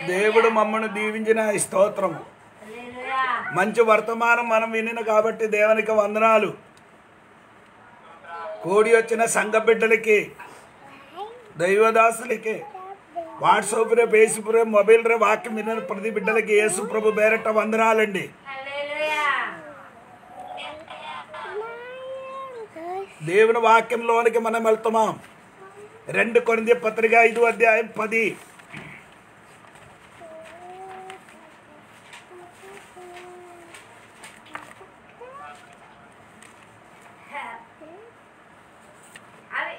దేవుడు మమ్మల్ని దీవించిన ఈ స్తోత్రము హల్లెలూయా మంచి వర్తమానం మనం వినిన కాబట్టి దేవునికి వందనాలు కూడి వచ్చిన సంఘ బిడ్డలకి దైవదాసులకి వాట్సాప్ రే ఫేస్బుక్ రే మొబైల్ రే వాక్యం వినిన ప్రతి బిడ్డలకి యేసు ప్రభు బేరట వందనాలండి హల్లెలూయా దేవుని వాక్యంలోనికి మనం వెళ్తున్నాం రెండు కొరింది పత్రిక ఐదు అధ్యాయం పది అవి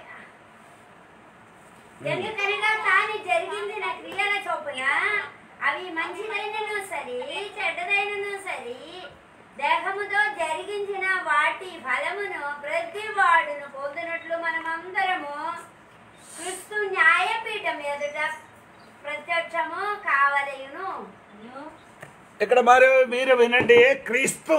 ఎందుకనగా తాను జరిగింది నా క్రియల చొప్పున అవి మంచిదైనను సరి చెడ్డదైనను సరి దేహముతో జరిగించిన వాటి ఫలమును ప్రతి వాడును పొందినట్లు మనమందరము క్రీస్తు న్యాయపీఠం ఎదుట ప్రత్యక్షము కావలయును ఇక్కడ మరి మీరు వినండి క్రీస్తు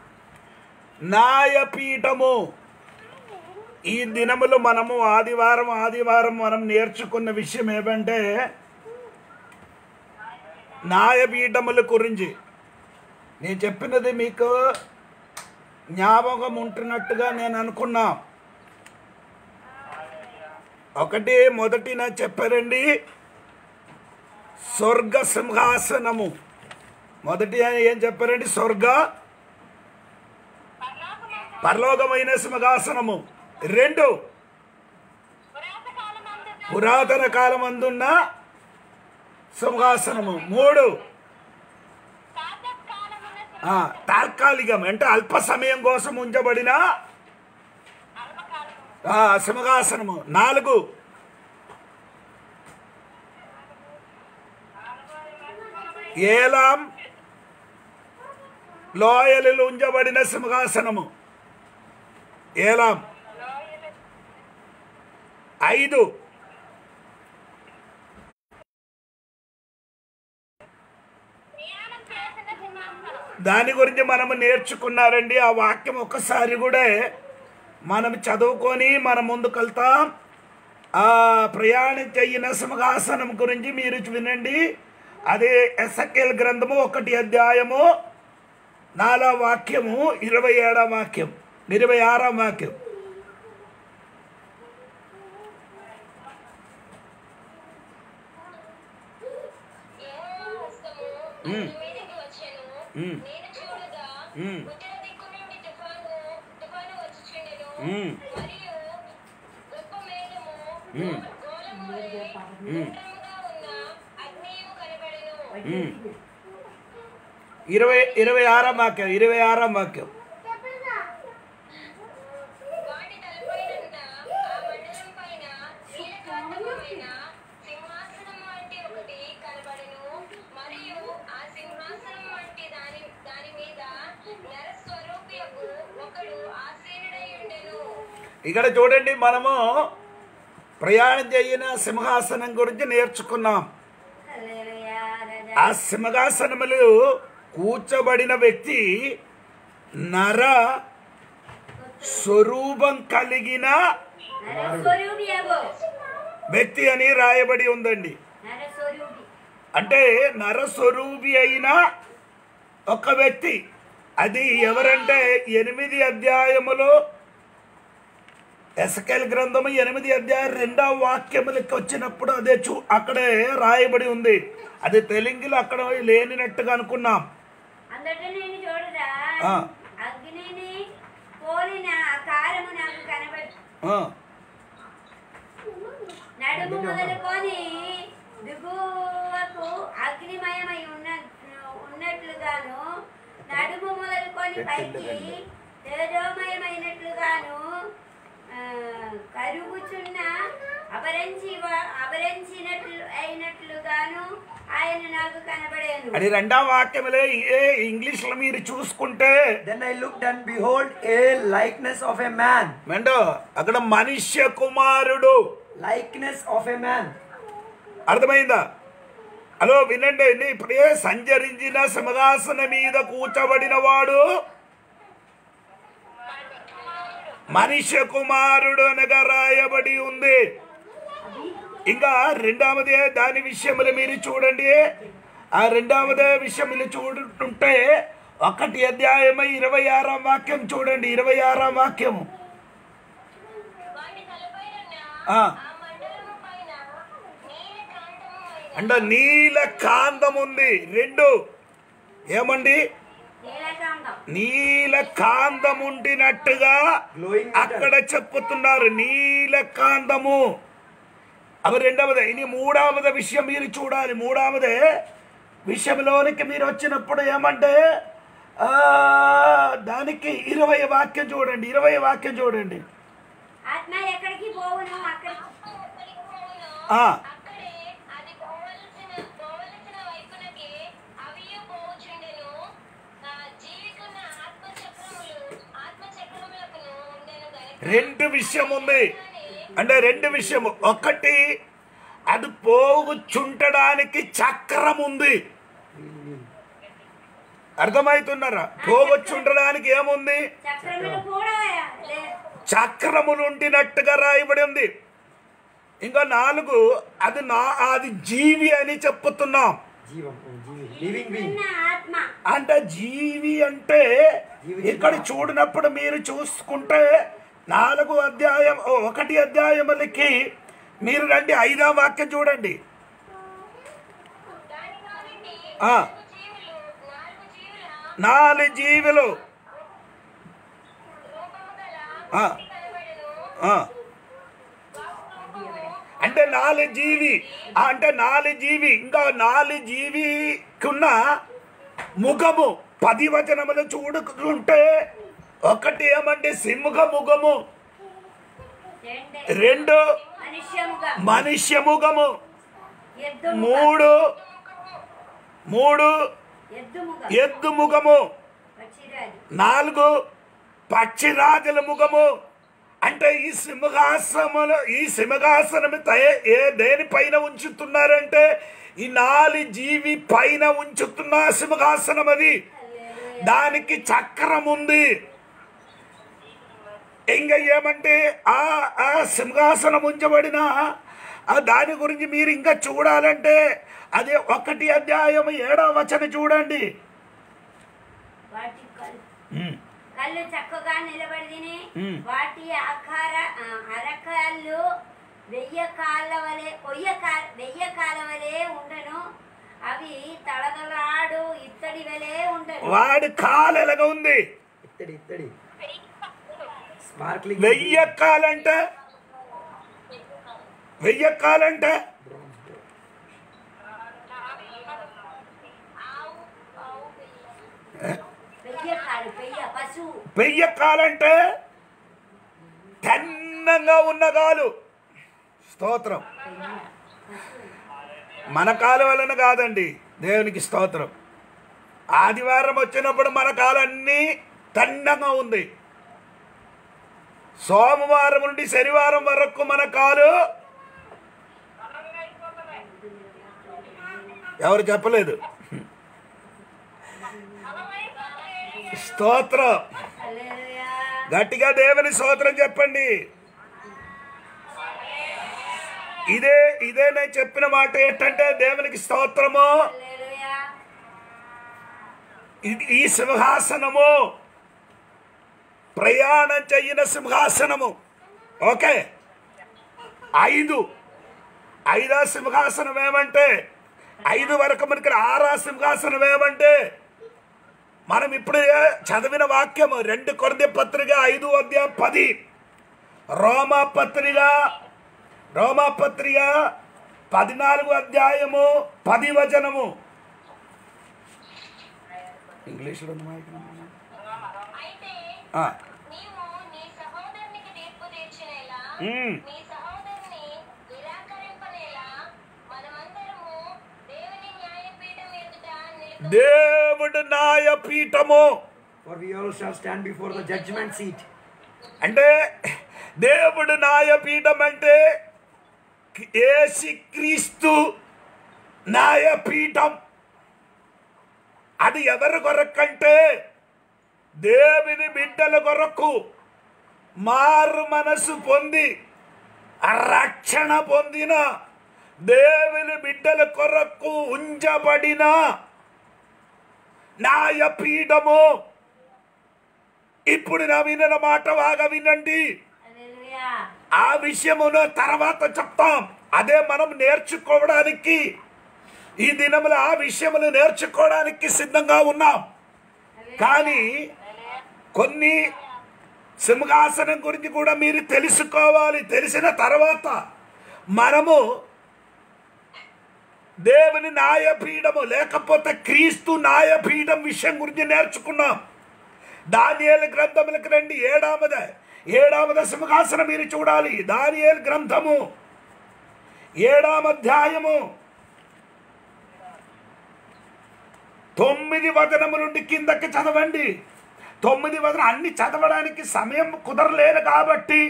న్యాయపీఠము ఈ దినములు మనము ఆదివారం ఆదివారం మనం నేర్చుకున్న విషయం ఏమంటే న్యాయపీఠముల గురించి నేను చెప్పినది మీకు జ్ఞాపకం ఉంటున్నట్టుగా నేను అనుకున్నా ఒకటి మొదటి నా చెప్పారండి స్వర్గ సింహాసనము మొదటి ఆయన ఏం చెప్పారండి స్వర్గ పరలోకమైన సింహాసనము రెండు పురాతన కాలమందున్న సింహాసనము మూడు ఆ, తాత్కాలికం అంటే అల్ప సమయం కోసం ఉంచబడిన ఆ, సింహాసనము నాలుగు ఏలాం లోయలలో ఉంచబడిన సింహాసనము ఏలాం ఐదు దాని గురించి మనము నేర్చుకున్నారండి ఆ వాక్యం ఒక్కసారి కూడా మనం చదువుకొని మన ముందుకు వెళ్తాం ఆ ప్రయాణం చెయ్యిన సింహాసనం గురించి మీరు వినండి అదే ఎస్ఎకేల్ గ్రంథము ఒకటి అధ్యాయము నాలుగో వాక్యము ఇరవై ఏడవ వాక్యం ఇరవై ఆరో వాక్యం ఉమ్. ఉమ్. ఉమ్. ఉమ్. ఉమ్. ఉమ్. ఉమ్. ఇరవై ఇరవై ఆరో వాక్యం ఇరవై ఆరో వాక్యం వాటి తలపైనంత ఆ మండలం పైన నీలకాంతమైన సింహాసనం వంటి ఒకటి కనబడెను మరియు ఆ సింహాసనం వంటి దాని దాని మీద నరస్వరూపియకు ఒకడు ఆసీనుడై ఉండెను ఇక్కడ చూడండి మనము ప్రయాణం చేయన సింహాసనం గురించి నేర్చుకున్నాం హల్లెలూయా ఆ రాజా సింహాసనములు కూర్చోబడిన వ్యక్తి నర స్వరూపం కలిగిన నరస్వరూపియగు వ్యక్తి అని రాయబడి ఉందండి నరస్వరూపి అంటే నరస్వరూపి అయిన ఒక వ్యక్తి అది ఎవరంటే ఎనిమిది అధ్యాయములు ఎసకేల్ గ్రంథము ఎనిమిది అధ్యాయం రెండవ వాక్యములకి వచ్చినప్పుడు అదే చూ అక్కడే రాయబడి ఉంది అది తెలుగులో అక్కడ లేనినట్టుగా అనుకున్నాం అందట నేను చూడరా ఆ. అగ్నిని పోలిన ఆకారము నాకు కనబడి ఆ, నడుము మొదలుకొని దిగువకు అగ్నిమయమై ఉన్న ఉన్నట్లుగాను నడుము మొదలుకొని పైకి తేజోమయమైనట్లుగాను ఆ, కరుగుచున్న అపరంచి అపరించినట్లు అయినట్లుగాను ఆయన నాకు కనబడేను అది రెండవ వాక్యములే ఏ ఇంగ్లీష్లో మీరు చూసుకుంటే Then I looked and behold a likeness of a man. మెండో అక్కడ మనుష్య కుమారుడు Likeness of a man. అర్థమైందా హలో వినండి నీ ఇప్పుడే సంచరించిన సింహాసన మీద కూర్చోబడిన వాడు మనుష్య కుమారుడు అనగా రాయబడి ఉంది ఇంకా రెండవదే దాని విషయములు మీరు చూడండి ఆ రెండవదే విషయములు చూడుంటే ఒకటి అధ్యాయమై ఇరవై ఆరాం వాక్యం చూడండి ఇరవై ఆరాం వాక్యము వాటి తలపైనున్న ఆ. ఆ మండలము పైన నీలి కాంతము అయిన అంటే నీల కాంతం ఉంది రెండు ఏమండి నీలకాంతం నీల కాంతం ఉండినట్టుగా Glowing metal. అక్కడ చెప్పుతున్నారు నీల కాంతము అవి రెండవదే ఇది మూడవది విషయం మీరు చూడాలి మూడవదే విషయంలోనికి మీరు వచ్చినప్పుడు ఏమంటే ఆ, దానికి ఇరవై వాక్యం చూడండి ఇరవై వాక్యం చూడండి ఆత్మ ఎక్కడికి పోవును అక్కడ ఆత్మ ఎక్కడికి పోవునో ఆ. అక్కడే అది పోవలసిన పోవలసిన వైపునకి అవియు పోవుచుండెను ఆ, జీవికున్న ఆత్మ చక్రములు ఆత్మ చక్రములకును ఉండెను గనుక రెండు విషయం ఉంది అంటే రెండు విషయం ఒకటి అది పోగుచుంటడానికి చక్రం ఉంది అర్థమవుతున్నారా పోగొచ్చుండడానికి ఏముంది చక్రములు కూడా లే- చక్రములు ఉండినట్టుగా రాయబడి ఉంది ఇంకా నాలుగు అది నా అది జీవి అని చెప్పుతున్నాం జీవం ఓ జీవి లివింగ్ బీయింగ్ ఉన్న ఆత్మ అంటే జీవి అంటే ఇక్కడ చూడనప్పుడు మీరు చూసుకుంటే నాలుగు అధ్యాయం ఓ, ఒకటి అధ్యాయములకి మీరు రండి ఐదాం వాక్యం చూడండి దాని కాబట్టి ఆ. నాలుగు జీవులు నాలుగు జీవుల నాలుగు జీవులు రూపము గల ఆ. ఒకటి కనబడెను ఆ, రూపము అంటే నాలుగు జీవి ఆ, అంటే నాలుగు జీవి ఇంకా నాలుగు జీవికున్న ముఖము పది వచనములు చూడుకుంటే ఒకటి ఏమంటే సింహ ముఖము రెండే రెండు మనుష్యముగా మనుష్య ముఖము ఎద్దు మూడు మూడు ఎద్దుముగా ఎద్దు ముఖము వచ్చిరాజు నాలుగు పక్షిరాజుల ముఖము అంటే ఈ సింహాసనములు ఈ సింహాసనం తయ- ఏ దేనిపైన ఉంచుతున్నారంటే ఈ నాలి జీవి పైన ఉంచుతున్న సింహాసనం అది దానికి చక్రం ఉంది ఇంకా ఏమంటే ఆ ఆ సింహాసనం ఉంచబడిన ఆ దాని గురించి మీరు ఇంకా చూడాలంటే అదే ఒకటి అధ్యాయం ఏడవ వచన చూడండి వాటి కళ్ళు ఉమ్. కళ్ళు చక్కగా నిలబడి తిని మ్. వాటి ఆకార ఆ, అరకాళ్ళు వెయ్య కాళ్ళ వలె కొయ్య కాల వెయ్య కాళ్ళ వలె ఉండను అవి తడదలాడు ఇత్తడి వలె ఉండను వాడి కాలు ఎలాగ ఉంది ఇత్తడి ఇత్తడి స్పార్క్లింగ్ వెయ్యక్కాలంటే వెయ్యక్కాలంటే ఆవు ఆవు పిల్ల వెయ్య కాళ్ళు వెయ్య పశువు వెయ్యక్కాలంటే తెన్నంగా ఉన్న కాలు స్తోత్రం మన కాలు వలన కాదండి దేవునికి స్తోత్రం ఆదివారం వచ్చినప్పుడు మన కాలు అన్నీ తన్నంగా ఉంది సోమవారం నుండి శనివారం వరకు మన కాలు ఎవరు చెప్పలేదు స్తోత్రం హల్లెలూయా. గట్టిగా దేవుని స్తోత్రం చెప్పండి ఇదే ఇదే నేను చెప్పిన మాట ఏంటంటే దేవునికి స్తోత్రము హల్లెలూయా. ఇది ఈ సింహాసనము ప్రయాణం చెయ్యిన సింహాసనము ఓకే ఐదు ఐదా సింహాసనం ఏమంటే ఐదు వరకు మనకి ఆరా సింహాసనం ఏమంటే మనం ఇప్పుడు చదివిన వాక్యము రెండు కొరది పత్రిక ఐదు అధ్యాయం పది రోమా పత్రిక రోమా పత్రిక పద్నాలుగు అధ్యాయము పది వచనము ఇంగ్లీష్లో ఉంది మైక్ నమ్మా. అయితే ఆ, నీవు నీ సహోదరునికి తీర్పు తీర్చినేలా మ్మ్. నీ సహోదరుని నిరాకరింపనేలా మనమందరము దేవుని న్యాయపీఠం ఎదుట నిలుపు దేవుడు న్యాయపీఠము for we all shall stand before the judgement seat అంటే దేవుడు న్యాయపీఠం అంటే ఏసి క్రీస్తు న్యాయపీఠం అది ఎవరి కొరకంటే దేవుని బిడ్డల కొరకు మారు మనసు పొంది రక్షణ పొందిన దేవుని బిడ్డల కొరకు ఉంచబడిన న్యాయపీఠము ఇప్పుడు నా విన్న మాట బాగా వినండి హల్లెలూయా ఆ విషయమును తర్వాత చెప్తాం అదే మనం నేర్చుకోవడానికి ఈ దినములో ఆ విషయములు నేర్చుకోవడానికి సిద్ధంగా ఉన్నాం కానీ కొన్ని సింహాసనం గురించి కూడా మీరు తెలుసుకోవాలి తెలిసిన తర్వాత మనము దేవుని న్యాయపీఠము లేకపోతే క్రీస్తు న్యాయపీఠం విషయం గురించి నేర్చుకున్నాం దానియేలు గ్రంథములకు రండి ఏడామద ఏడామద సింహాసనం మీరు చూడాలి దానియేలు గ్రంథము ఏడామ అధ్యాయము తొమ్మిది వదనము నుండి కిందకి చదవండి తొమ్మిది వదనం అన్ని చదవడానికి సమయం కుదరలేదు కాబట్టి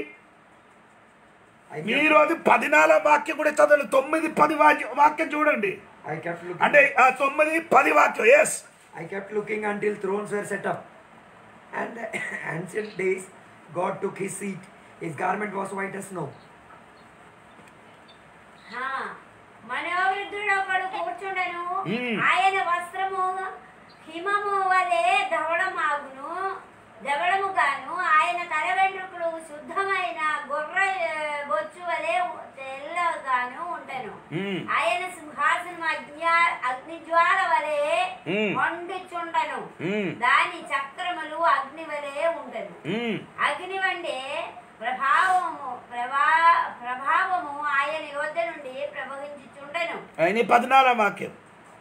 I మీరు kept, అది పదినాలుగు వాక్యం కూడా చదవండి తొమ్మిది పది వాక్యం వాక్యం చూడండి I kept looking. అంటే ఆ తొమ్మిది పది వాక్యం yes I kept looking until thrones were set up. And the ancient days, God took his seat. His garment was white as snow. హా, మనోవృద్ధుడు ఒకడు కూర్చుండెను మ్మ్. ఆయన వస్త్రము హిమము వలె ధవళమాగును ధవళముగాను ఆయన తల వెంట్రుకలు శుద్ధమైన గొర్రె ఆ, బొచ్చు వలె తెల్లగాను ఉండెను మ్మ్. ఆయన సింహాసనం అగ్ని అగ్నిజ్వాల వలె మ్మ్. మండుచుండెను మ్మ్. దాని చక్రములు అగ్ని వలె ఉండెను మ్మ్. అగ్ని వండే ప్రభావము ప్రభా ప్రభావము ఆయన యోధ నుండి ప్రవహించుచుండెను ఆయన పద్నాలుగు వాక్యం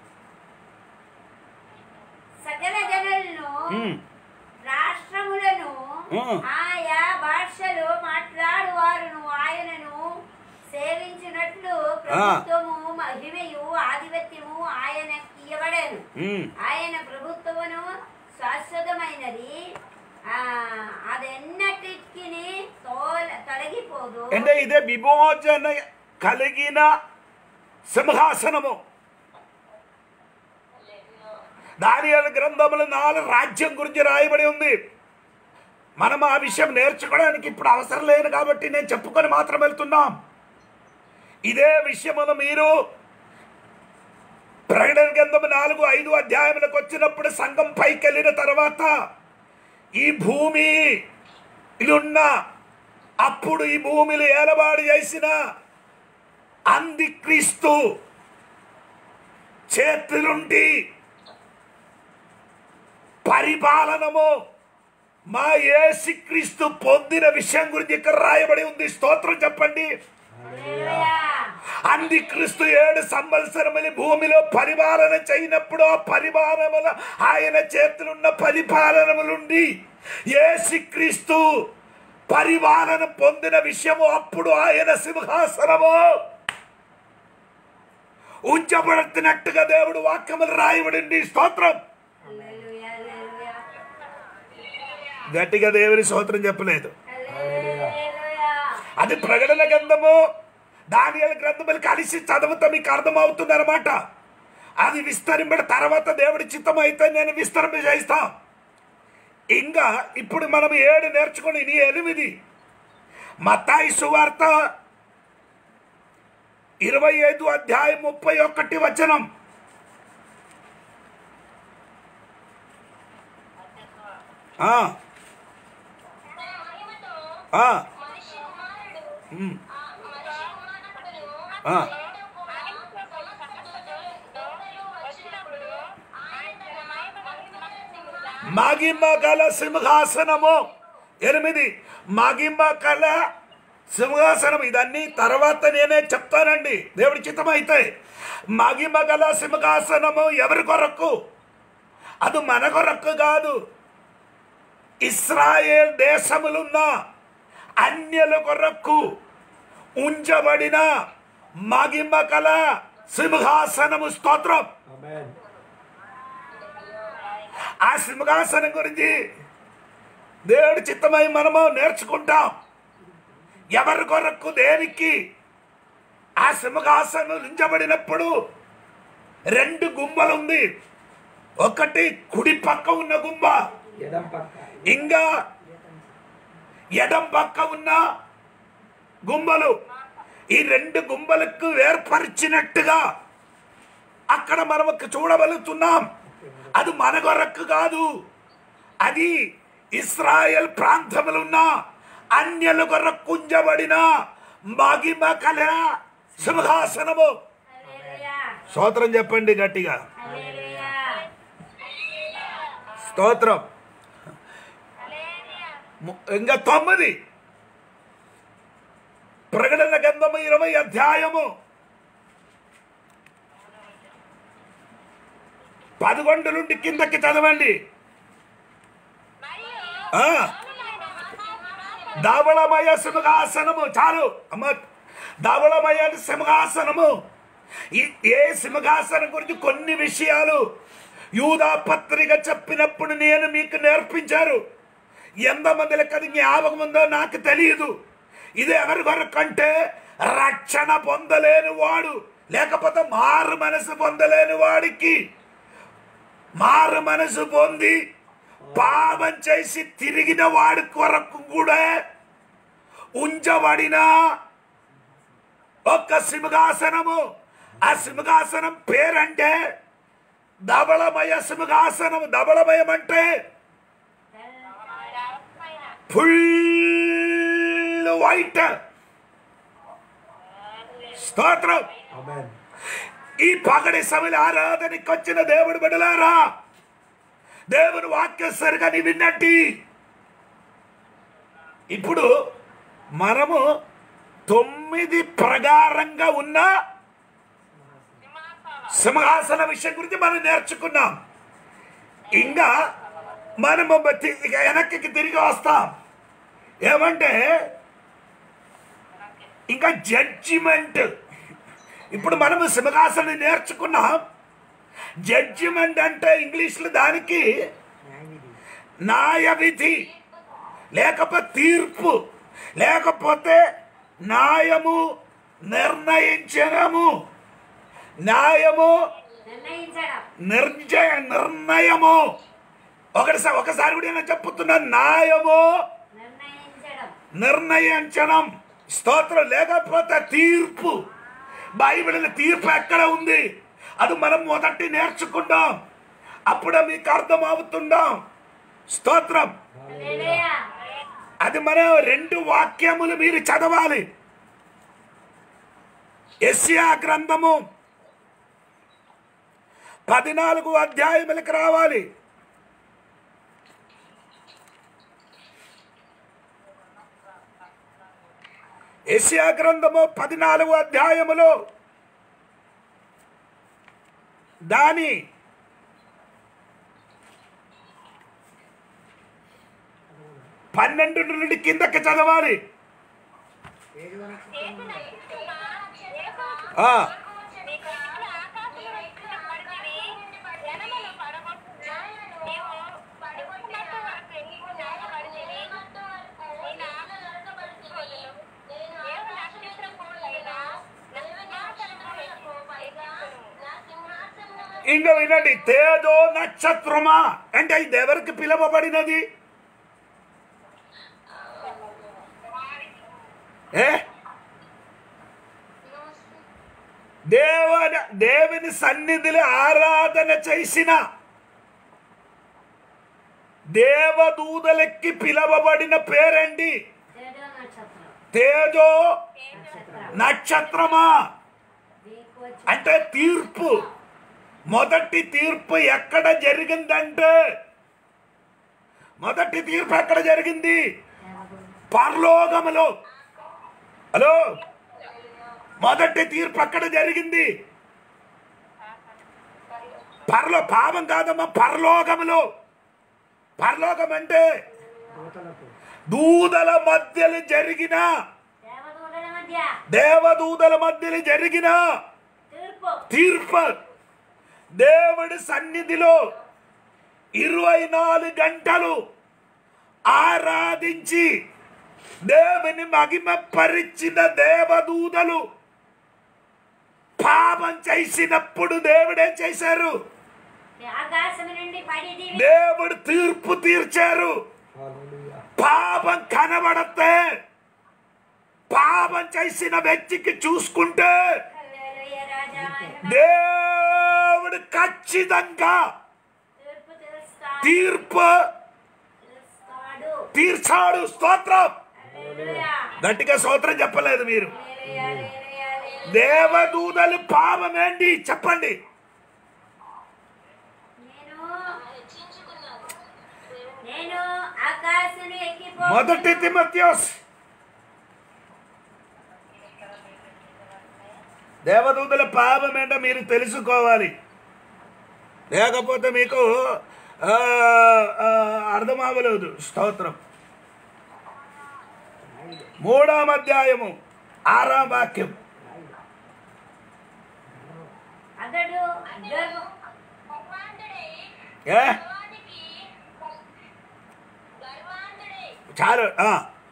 సకల జనులను మ్మ్. రాష్ట్రములను మ్మ్. ఆయా భాషలు మాట్లాడువారును ఆయనను సేవించినట్లు ప్రభుత్వము మహిమయు ఆధిపత్యము ఆయన ఇయ్యబడెను మ్మ్. ఆయన ప్రభుత్వమును శాశ్వతమైనది ఆ, అదెన్నటికి తోల తొలగిపోదు అంటే ఇదే విమోచన కలిగిన సింహాసనము దానియాల గ్రంథములు నాలుగు రాజ్యం గురించి రాయబడి ఉంది మనం ఆ విషయం నేర్చుకోవడానికి ఇప్పుడు అవసరం లేదు కాబట్టి నేను చెప్పుకొని మాత్రం వెళ్తున్నాం ఇదే విషయమును మీరు ప్రకటన గ్రంథము నాలుగు ఐదు అధ్యాయములకు వచ్చినప్పుడు సంఘం పైకి వెళ్ళిన తర్వాత ఈ భూమి ఇలున్న అప్పుడు ఈ భూమిని ఏలబాటు చేసిన అందిక్రీస్తు చేతులుండి పరిపాలనము మా యేసుక్రీస్తు పొందిన విషయం గురించి ఇక్కడ రాయబడి ఉంది స్తోత్రం చెప్పండి హల్లెలూయా. అందిక్రీస్తు ఏడు సంవత్సరములు భూమిలో పరిపాలన చేయనప్పుడు ఆ పరిపాలనముల ఆయన చేతులున్న పరిపాలనములుండి యేసుక్రీస్తు పరిపాలన పొందిన విషయము అప్పుడు ఆయన సింహాసనము ఉంచబడుతున్నట్టుగా దేవుడు వాక్యములు రాయబడింది స్తోత్రం హల్లెలూయా, హల్లెలూయా. గట్టిగా దేవుని స్తోత్రం చెప్పలేదు హల్లెలూయా. అది ప్రకటన గ్రంథము దానియాల గ్రంథములు కలిసి చదువుతా మీకు అర్థమవుతుంది అనమాట అది విస్తరింపడ తర్వాత దేవుడి చిత్తం అయితే నేను విస్తరింప చేస్తా ఇంకా ఇప్పుడు మనం ఏడు నేర్చుకుని నీ ఎనిమిది మత్తాయి సువార్త ఇరవై ఐదు అధ్యాయం ముప్పై ఒకటి వచనం ఆ, తన మహిమతో ఆ, మనిషి కుమారుడు ఉమ్, ఆ మనిషి కుమారుడును ఆ. నేడు కూడా సమస్త దూతలు- దూతలు వచ్చినప్పుడు ఆయన తన మహిమ సింహాసనముగా మగిమ గల సింహాసనము ఎనిమిది మగిమ గల సింహాసనం ఇదన్నీ తర్వాత నేనే చెప్తానండి దేవుడి చిత్తం అయితే మగిమ గల సింహాసనము ఎవరి కొరకు అది మన కొరకు కాదు ఇస్రాయేల్ దేశములున్న అన్యుల కొరకు ఉంచబడిన మగిమ గల సింహాసనము స్తోత్రం Amen. ఆ సింహాసనం గురించి దేవుడి చిత్తమై మనము నేర్చుకుంటాం ఎవరి కొరకు దేనికి ఆ సింహాసనం నించబడినప్పుడు రెండు గుమ్మలు ఉంది ఒకటి కుడి పక్క ఉన్న గుమ్మ ఎడం పక్క ఇంకా ఎడం పక్క ఉన్న గుమ్మలు ఈ రెండు గుంపలకు వేర్పరిచినట్టుగా అక్కడ మనం చూడగలుగుతున్నాం అది మన కొరకు కాదు అది ఇస్రాయల్ ప్రాంతములు ఉన్న అన్యుల కొరకు కుంజబడిన మగిమ కల సింహాసనము హల్లెలూయా స్తోత్రం చెప్పండి గట్టిగా హల్లెలూయా స్తోత్రం ము- ఇంకా తొమ్మిది ప్రకటన గంధము ఇరవై అధ్యాయము పదకొండు నుండి కిందకి చదవండి ఆ, ధవళమయ సింహాసనము చాలు అమ్మ ధవళమయ సింహాసనము ఈ- ఏ సింహాసనం గురించి కొన్ని విషయాలు యూదా పత్రిక చెప్పినప్పుడు నేను మీకు నేర్పించారు ఎంతమందికి అది జ్ఞాపకం ఉందో నాకు తెలియదు ఇది ఎవరి కొరకంటే రక్షణ పొందలేని వాడు లేకపోతే మారు మనసు పొందలేని వాడికి మారు మనసు పొంది పాపం చేసి తిరిగిన వాడి కొరకు కూడా ఉంచబడిన ఒక్క సింహాసనము ఆ సింహాసనం పేరంటే ధవళమయ సింహాసనం ధవళమయం అంటే ఫుల్ వైట్ స్తోత్రం Amen. ఈ పగడి సమయంలో ఆరాధనకి వచ్చిన దేవుడు బిడలారా దేవుని వాక్యం సరిగా నీ విన్నట్టి ఇప్పుడు మనము తొమ్మిది ప్రకారంగా ఉన్న సింహాసన విషయం గురించి మనం నేర్చుకున్నాం ఇంకా మనము తి- ఇక వెనక్కి తిరిగి వస్తాం ఏమంటే ఇంకా జడ్జిమెంట్ ఇప్పుడు మనము సింహాసనం నేర్చుకున్నాం జడ్జిమెంట్ అంటే ఇంగ్లీష్లో దానికి న్యాయ విధి లేకపోతే తీర్పు లేకపోతే న్యాయము నిర్ణయించడము న్యాయము నిర్ణయించడం నిర్జయ నిర్ణయము ఒకటి ఒకసారి కూడా నేను చెప్పుతున్నా న్యాయము నిర్ణయించడం నిర్ణయించడం స్తోత్రం లేకపోతే తీర్పు బైబిల్ తీర్పు ఎక్కడ ఉంది అది మనం మొదటి నేర్చుకుందాం అప్పుడే మీకు అర్థం అవుతుందాం స్తోత్రం హల్లెలూయా అది మనం రెండు వాక్యములు మీరు చదవాలి ఎస్యా గ్రంథము పద్నాలుగు అధ్యాయములకు రావాలి ఎస్యా గ్రంథము పద్నాలుగు అధ్యాయములో దాని పన్నెండు నుండి కిందకి చదవాలి ఆ, ఇంకా వినండి తేజో నక్షత్రమా అంటే ఇది ఎవరికి పిలవబడినది ఏ దేవుని దేవుని సన్నిధిలో ఆరాధన చేసిన దేవదూతలకి పిలవబడిన పేరండి తేజో నక్షత్రం తేజో నక్షత్రం నక్షత్రమా దీనికి వచ్చి అంటే తీర్పు మొదటి తీర్పు ఎక్కడ జరిగిందంటే మొదటి తీర్పు ఎక్కడ జరిగింది పరలోకములో హలో మొదటి తీర్పు అక్కడ జరిగింది పరలో పాపం కాదమ్మా పరలోకములో పరలోకం అంటే దూతలకు దూదల మధ్యలో జరిగిన దేవదూతల మధ్య దేవదూతల మధ్యలో జరిగిన తీర్పు తీర్పు దేవుడి సన్నిధిలో ఇరవై నాలుగు గంటలు ఆరాధించి దేవుని మహిమ పరిచిన దేవదూతలు పాపం చేసినప్పుడు దేవుడేం చేశారు ఆకాశం నుండి పడి దివి దేవుడు తీర్పు తీర్చారు Hallelujah. పాపం కనబడితే పాపం చేసిన వ్యక్తికి చూసుకుంటే హల్లెలూయా రాజా దేవుడు ఖచ్చితంగా తీర్పు తీరుస్తాడు తీర్పు తీరుస్తాడు తీర్చాడు స్తోత్రం హల్లెలూయా గట్టిగా స్తోత్రం చెప్పలేదు మీరు హల్లెలూయా హల్లెలూయా హల్లెలూయా. దేవదూతలు పాపం ఏంటి చెప్పండి నేను హెచ్చించుకున్నాను నేను ఆకాశను ఎక్కిపో మొదటి తిమత్యోస్ దేవదూతల పాపం ఏంటో మీరు తెలుసుకోవాలి లేకపోతే మీకు ఆ, ఆ, అర్థం అవ్వలేదు స్తోత్రం మూడవ అధ్యాయము ఆరాం వాక్యం అతడు గర్వ భగవానుడై ఏ గర్వానికి గర్వాంధుడై చాలు ఆ,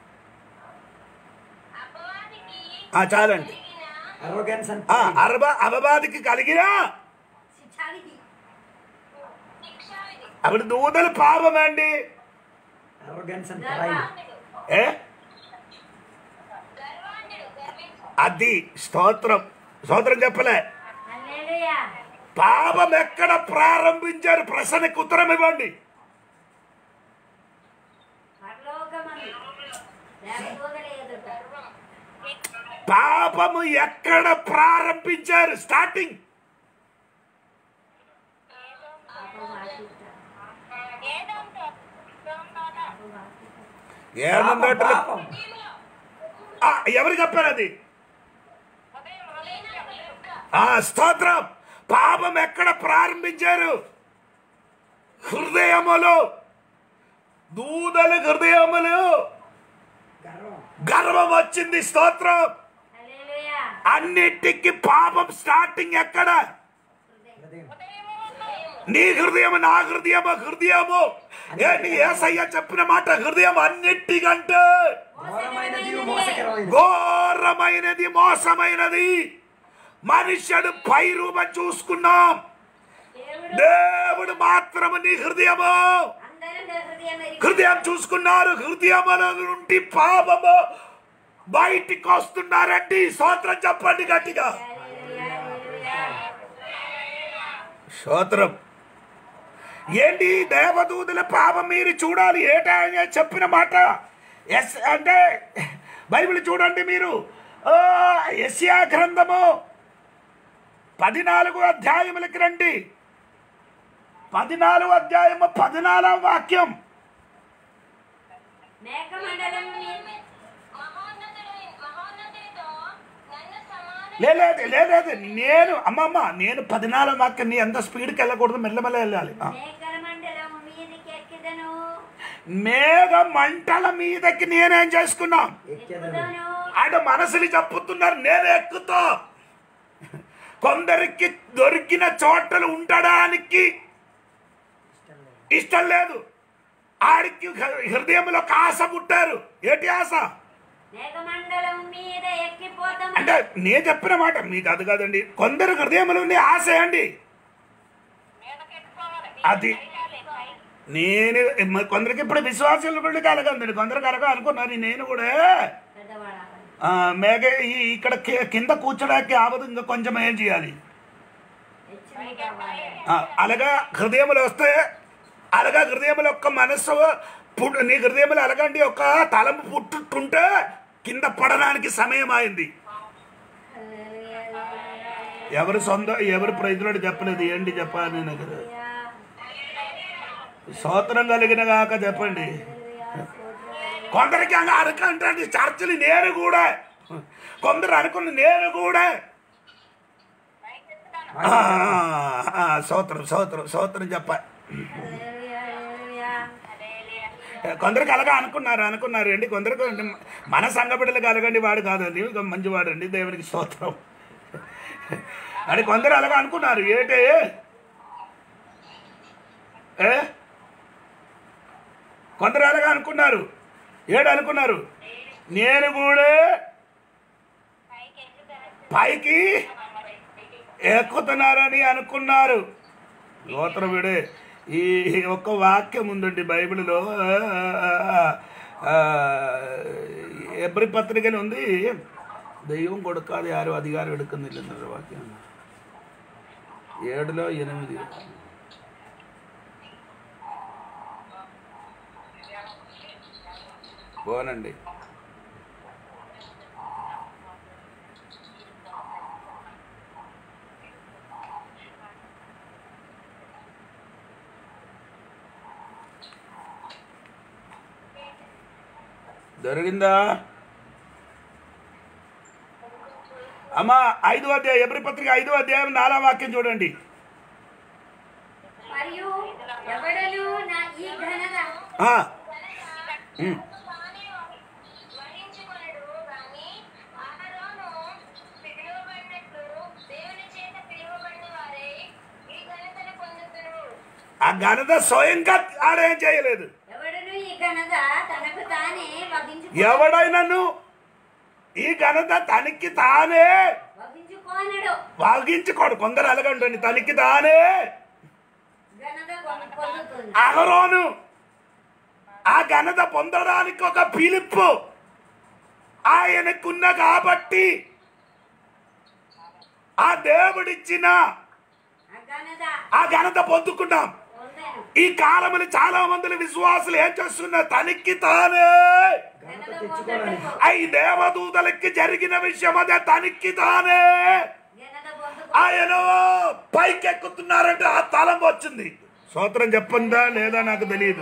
అపవాదికి ఆ, చాలండి కలిగిన arrogance and ఆ, pride. అరబ అబబాదికి కలిగిన శిక్షావిధి శిక్షావిధి అప్పుడు దూతల పాపం అండి arrogance and గర్వ pride. ఏ గర్వాంధుడు గర్వించు అది స్తోత్రం స్తోత్రం చెప్పలే హల్లెలూయా పాపం ఎక్కడ ప్రారంభించారు ప్రశ్నకు ఉత్తరం ఇవ్వండి పరలోకమందు దేవదూతల ఎదుట పాపము ఎక్కడ ప్రారంభించారు స్టార్టింగ్ అపవాదిత ఏదంతో అపవాదిత ఏమన్నట్లు పాపం. ఆ, ఎవరు చెప్పారు అది ఆ స్తోత్రం పాపం ఎక్కడ ప్రారంభించారు హృదయములు దూదల హృదయములు గర్వం. గర్వం వచ్చింది స్తోత్రం హల్లెలూయా అన్నిటికీ పాపం స్టార్టింగ్ ఎక్కడ హృదయం. నీ హృదయము నా హృదయము హృదయము ఏంటి ఏసయ్య చెప్పిన మాట హృదయం అన్నిటికంటే ఘోరమైనది మోసకరమైనది ఘోరమైనది మోసమైనది మనుష్యుడు పై రూపం చూసుకున్నాం దేవుడు దేవుడు మాత్రము నీ హృదయము అందరి హృదయం ఎరిగి హృదయం చూసుకున్నారు హృదయముల నుండి పాపము బయటికి వస్తున్నారండి స్తోత్రం చెప్పండి గట్టిగా హల్లెలూయా హల్లెలూయా స్తోత్రం ఏంటి దేవదూతుల పాపం మీరు చూడాలి ఏటా అని చెప్పిన మాట ఎస్ అంటే బైబిల్ చూడండి మీరు ఆ, యెషయా గ్రంథము పదినాలుగు అధ్యాయములకి రండి పదినాలుగు అధ్యాయము పదినాలుగు వాక్యం మేఘమండలం మీద మహోన్నతుడై మహోన్నతుడితో నన్ను సమాన లే- లేదు లేదు నేను అమ్మమ్మ నేను పదినాలుగు వాక్యం నీ ఎంత స్పీడ్కి వెళ్ళకూడదు మెల్లమెల్ల వెళ్ళాలి ఆ. మేఘమండలం మీదకి ఎక్కిదను మేఘ మంటల మీదకి నేనేం చేసుకున్నా ఎక్కేదను ఎక్కుదను ఆయన మనసుని చెప్పుతున్నారు నేను ఎక్కుతా కొందరికి దొరికిన చోటలు ఉండడానికి ఇష్టం లేదు ఆడికి హ- హృదయంలో ఒక ఆశ పుట్టారు ఏంటి ఆశ మేఘమండలం మీద ఎక్కిపోతాం అంటే నేను చెప్పిన మాట మీకు అది కాదండి కొందరు హృదయంలో ఉండే ఆశ అండి అది నేను మ- కొందరికి ఇప్పుడు విశ్వాసాలు కూడా కలగందండి కొందరు కలగ అనుకున్నారు నేను కూడా పెద్దవాడ ఆ, మేఘ ఈ- ఇక్కడ కి- కింద కూర్చోడానికి ఆవదు ఇంకా కొంచెం ఏం చేయాలి హెచ్చులు కావాలి ఆ, అలాగా హృదయములు వస్తే అలాగా హృదయములు ఒక్క మనస్సు పుట్ నీ హృదయములు అలగండి ఒక తలంపు పుట్టుతుంటే కింద పడడానికి సమయం అయింది హల్లెలూయా హల్లెలూయా ఎవరు సొంత ఎవరు ప్రజలు చెప్పలేదు ఏంటి చెప్పాలి నేను కదా స్తోత్రం కలిగిన కాక చెప్పండి కొందరికి అంగ అనుకుంటే చర్చలు నేను కూడా కొందరు అనుకున్న నేను కూడా ఆ, ఆ, స్తోత్రం స్తోత్రం స్తోత్రం చెప్ప హల్లెలూయా హల్లెలూయా కొందరికి అలాగా అనుకున్నారు అనుకున్నారు అండి కొందరికి మన సంఘ బిడ్డలకు అలగండి వాడు కాదండి ఇక మంచివాడు అండి దేవునికి స్తోత్రం అని కొందరు అలాగా అనుకున్నారు ఏంటి ఏ కొందరు అలాగా అనుకున్నారు ఏడు అనుకున్నారు నేను కూడా పైకి ఎక్కుతున్నారని అనుకున్నారు స్తోత్రం వీడే ఈ ఒక్క వాక్యం ఉందండి బైబిల్లో ఆ, ఆ, എബ്രി പത്രികയിലുണ്ട് ദൈവം കൊടുക്കാതെ ആരും അധികാരം എടുക്കുന്നില്ലെന്നൊരു വാക്യം ഏഴിലോ എനിമിതിയോ పోనండి దొరికిందా అమ్మా ఐదు అధ్యాయం ఎబ్రి పత్రిక ఐదో అధ్యాయం నాలా వాక్యం చూడండి మరియు ఎవడను నా ఈ ఘనత ఆ, ఉమ్. తానే వహించుకొనడు గాని అహరోను పిలువబడినట్లు దేవుని చేత పిలువబడిన వారే ఈ ఘనతను పొందుతురు ఆ ఘనత స్వయంగా ఆడేం చేయలేదు ఎవడను ఈ ఘనత తనకు తానే వహించు ఎవడైనాను ఈ ఘనత తనకి తానే వహించుకోనడు వాగించుకోడు కొందరు అలగండి తనకి తానే ఘనత పొందు- పొందుతుంది అహరోను ఆ ఘనత పొందడానికి ఒక పిలుపు ఆయనకున్న కాబట్టి ఆ దేవుడిచ్చిన ఆ ఘనత ఆ ఘనత పొందుకున్నాం పొందాను ఈ కాలములు చాలా మంది విశ్వాసులు ఏం చేస్తున్నారు తనకి తానే ఘనత తెచ్చుకోవడానికి ఈ దేవదూతలకి జరిగిన విషయం అదే తనకి తానే ఘనత పొందుకో ఆయన పైకెక్కుతున్నారంటే ఆ తలం వచ్చింది స్తోత్రం చెప్పందా లేదా నాకు తెలియదు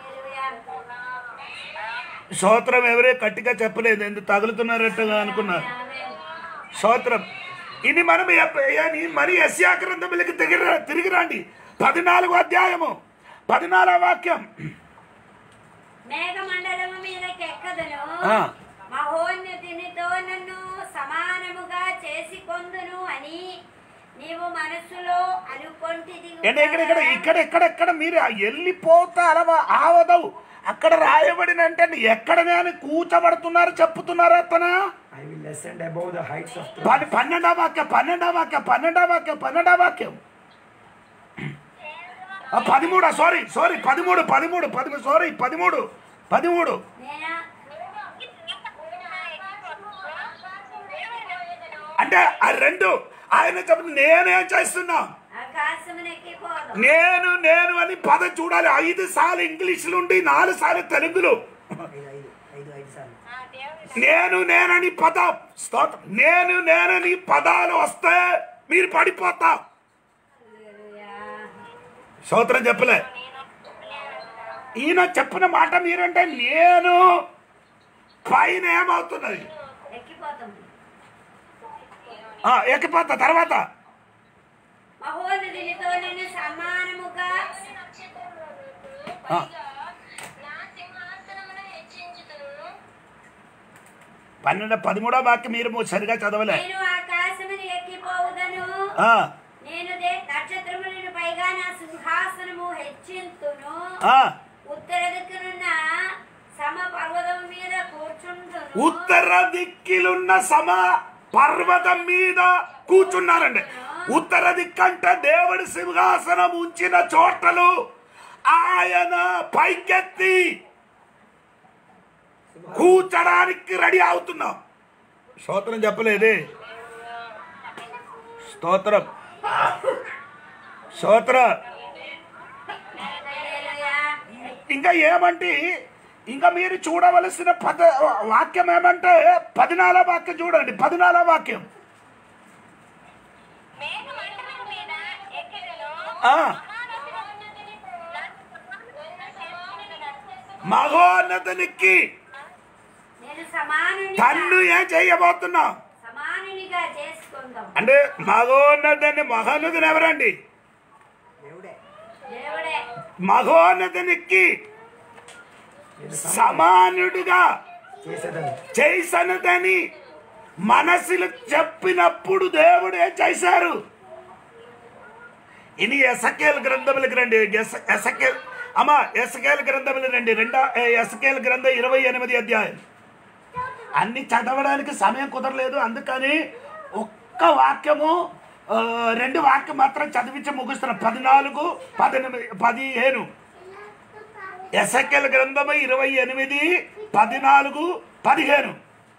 స్తోత్రం ఎవరే గట్టిగా చెప్పలేదు ఎందుకు తగులుతున్నారట్టుగా అనుకున్నారు స్తోత్రం ఇది మనం ఎప్ప- ఏ- మరి ఎస్యా గ్రంథములకి తిరిగి తిరిగి రండి పద్నాలుగు అధ్యాయము పద్నాలుగు వాక్యం మేఘమండలము మీదకి ఎక్కదును ఆ. మహోన్నతినితో నన్ను సమానముగా చేసి కొందును అని నీవు మనస్సులో అనుకొంటిది అంటే ఇక్కడ ఇక్కడ ఇక్కడ ఇక్కడ ఎక్కడ మీరు వెళ్ళిపోతే అలవా ఆవదవు అక్కడ రాయబడిన అంటే ఎక్కడ నేను కూర్చోబడుతున్నారు చెప్పుతున్నారు అతను I will ascend above the heights of the పని పన్నెండవ వాక్యం పన్నెండవ వాక్యం పన్నెండవ వాక్యం పన్నెండవ వాక్యం ఆ, పదిమూడు సారీ సారీ పదిమూడు పదిమూడు పదిమూడు సారీ పదిమూడు పదిమూడు నేనా అంటే ఆ రెండు ఆయన చెప్పి నేనేం చేస్తున్నా ఆకాశమునెక్కిపోదు నేను నేను అని పదం చూడాలి ఐదు సార్లు ఇంగ్లీష్లో ఉండి నాలుగు సార్లు తెలుగులో ఐదు ఐదు ఐదు ఐదు సార్లు నేను నేనని పదం స్తోత్రం నేను నేనని పదాలు వస్తే మీరు పడిపోతా స్తోత్రం చెప్పలే ఈయన చెప్పిన మాట మీరంటే నేను పైన ఏమవుతున్నది ఎక్కిపోతాం ఆ, ఎక్కిపోతా తర్వాత మహోన్నతినితో నన్ను సమానముగా ఆ. నా సింహాసనమును హెచ్చించుతును పన్నెండు పదమూడో వాక్యం మీరు సరిగా చదవలే నేను ఆకాశమును ఎక్కిపోవుదను ఆ, నేను దే నక్షత్రములను పైగా నా సింహాసనము హెచ్చింతును ఆ. ఉత్తర దిక్కునున్న సమ పర్వతం మీద కూర్చుంటును ఉత్తర దిక్కిలున్న సమ పర్వతం మీద కూర్చున్నారండి ఉత్తర దిక్కంటే దేవుడి సింహాసనం ఉంచిన చోటలు ఆయన పైకెత్తి కూర్చడానికి రెడీ అవుతున్నాం స్తోత్రం చెప్పలేదే స్తోత్రం స్తోత్రం హల్లెలూయా. ఇంకా ఏమంటే ఇంకా మీరు చూడవలసిన పద వాక్యం ఏమంటే పదినాల వాక్యం చూడండి పదినాల వాక్యం మేఘమండలం మీద ఎక్కెదను ఆ, మహోన్నతునికి నేను సమానునిగా తన్ను ఏం చేయబోతున్నాం సమానునిగా చేసుకుందాం అంటే మహోన్నతుని మహోన్నతుని ఎవరండి దేవుడే దేవుడే మహోన్నతునికి నేను సమానుడిగా చేసేదని చేసనదని మనసులు చెప్పినప్పుడు దేవుడు ఏం చేశారు ఇది ఎసకేల్ గ్రంథములకు రండి ఎస- ఎసకేల్ అమ్మా ఎసకేల్ గ్రంథములు రండి రెండో ఏ, ఎసకేల్ గ్రంథం ఇరవై ఎనిమిది అధ్యాయం అన్ని చదవడానికి సమయం కుదరలేదు అందుకని ఒక్క వాక్యము ఆ, రెండు వాక్యం మాత్రం చదివించి ముగిస్తున్న పద్నాలుగు పద్దెనిమిది పదిహేను ఎసకెల్ గ్రంథము ఇరవై ఎనిమిది పద్నాలుగు పదిహేను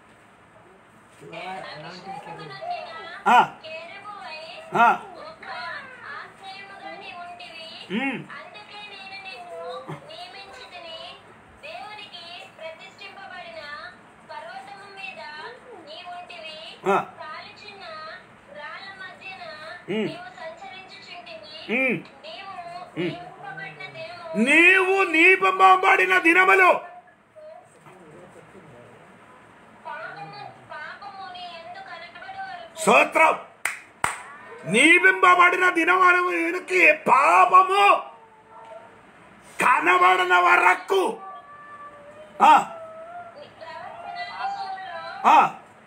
ఆ, కేరుబువై ఆ, ఒక ఆశ్రయముగా నీ ఉంటివి ఉమ్, అందుకే నేను నిన్ను నియమించితిని దేవునికి ప్రతిష్ఠింపబడిన పర్వతము మీద నీ ఉంటివి ఆ. కాలుచున్న రాళ్ళ మధ్యన ఉమ్. నీవు సంచరించుచుంటివి ఉమ్. నీవు నియమింపబడిన దినము నీవు నీపంబడిన దినములు పాపము పాపము నీ ఎందు కనబడు వరకు స్తోత్రం నీవింపబడిన దినములకి పాపము కనబడిన వరకు ఆ, నీ ప్రవర్తన విషయంలో ఆ,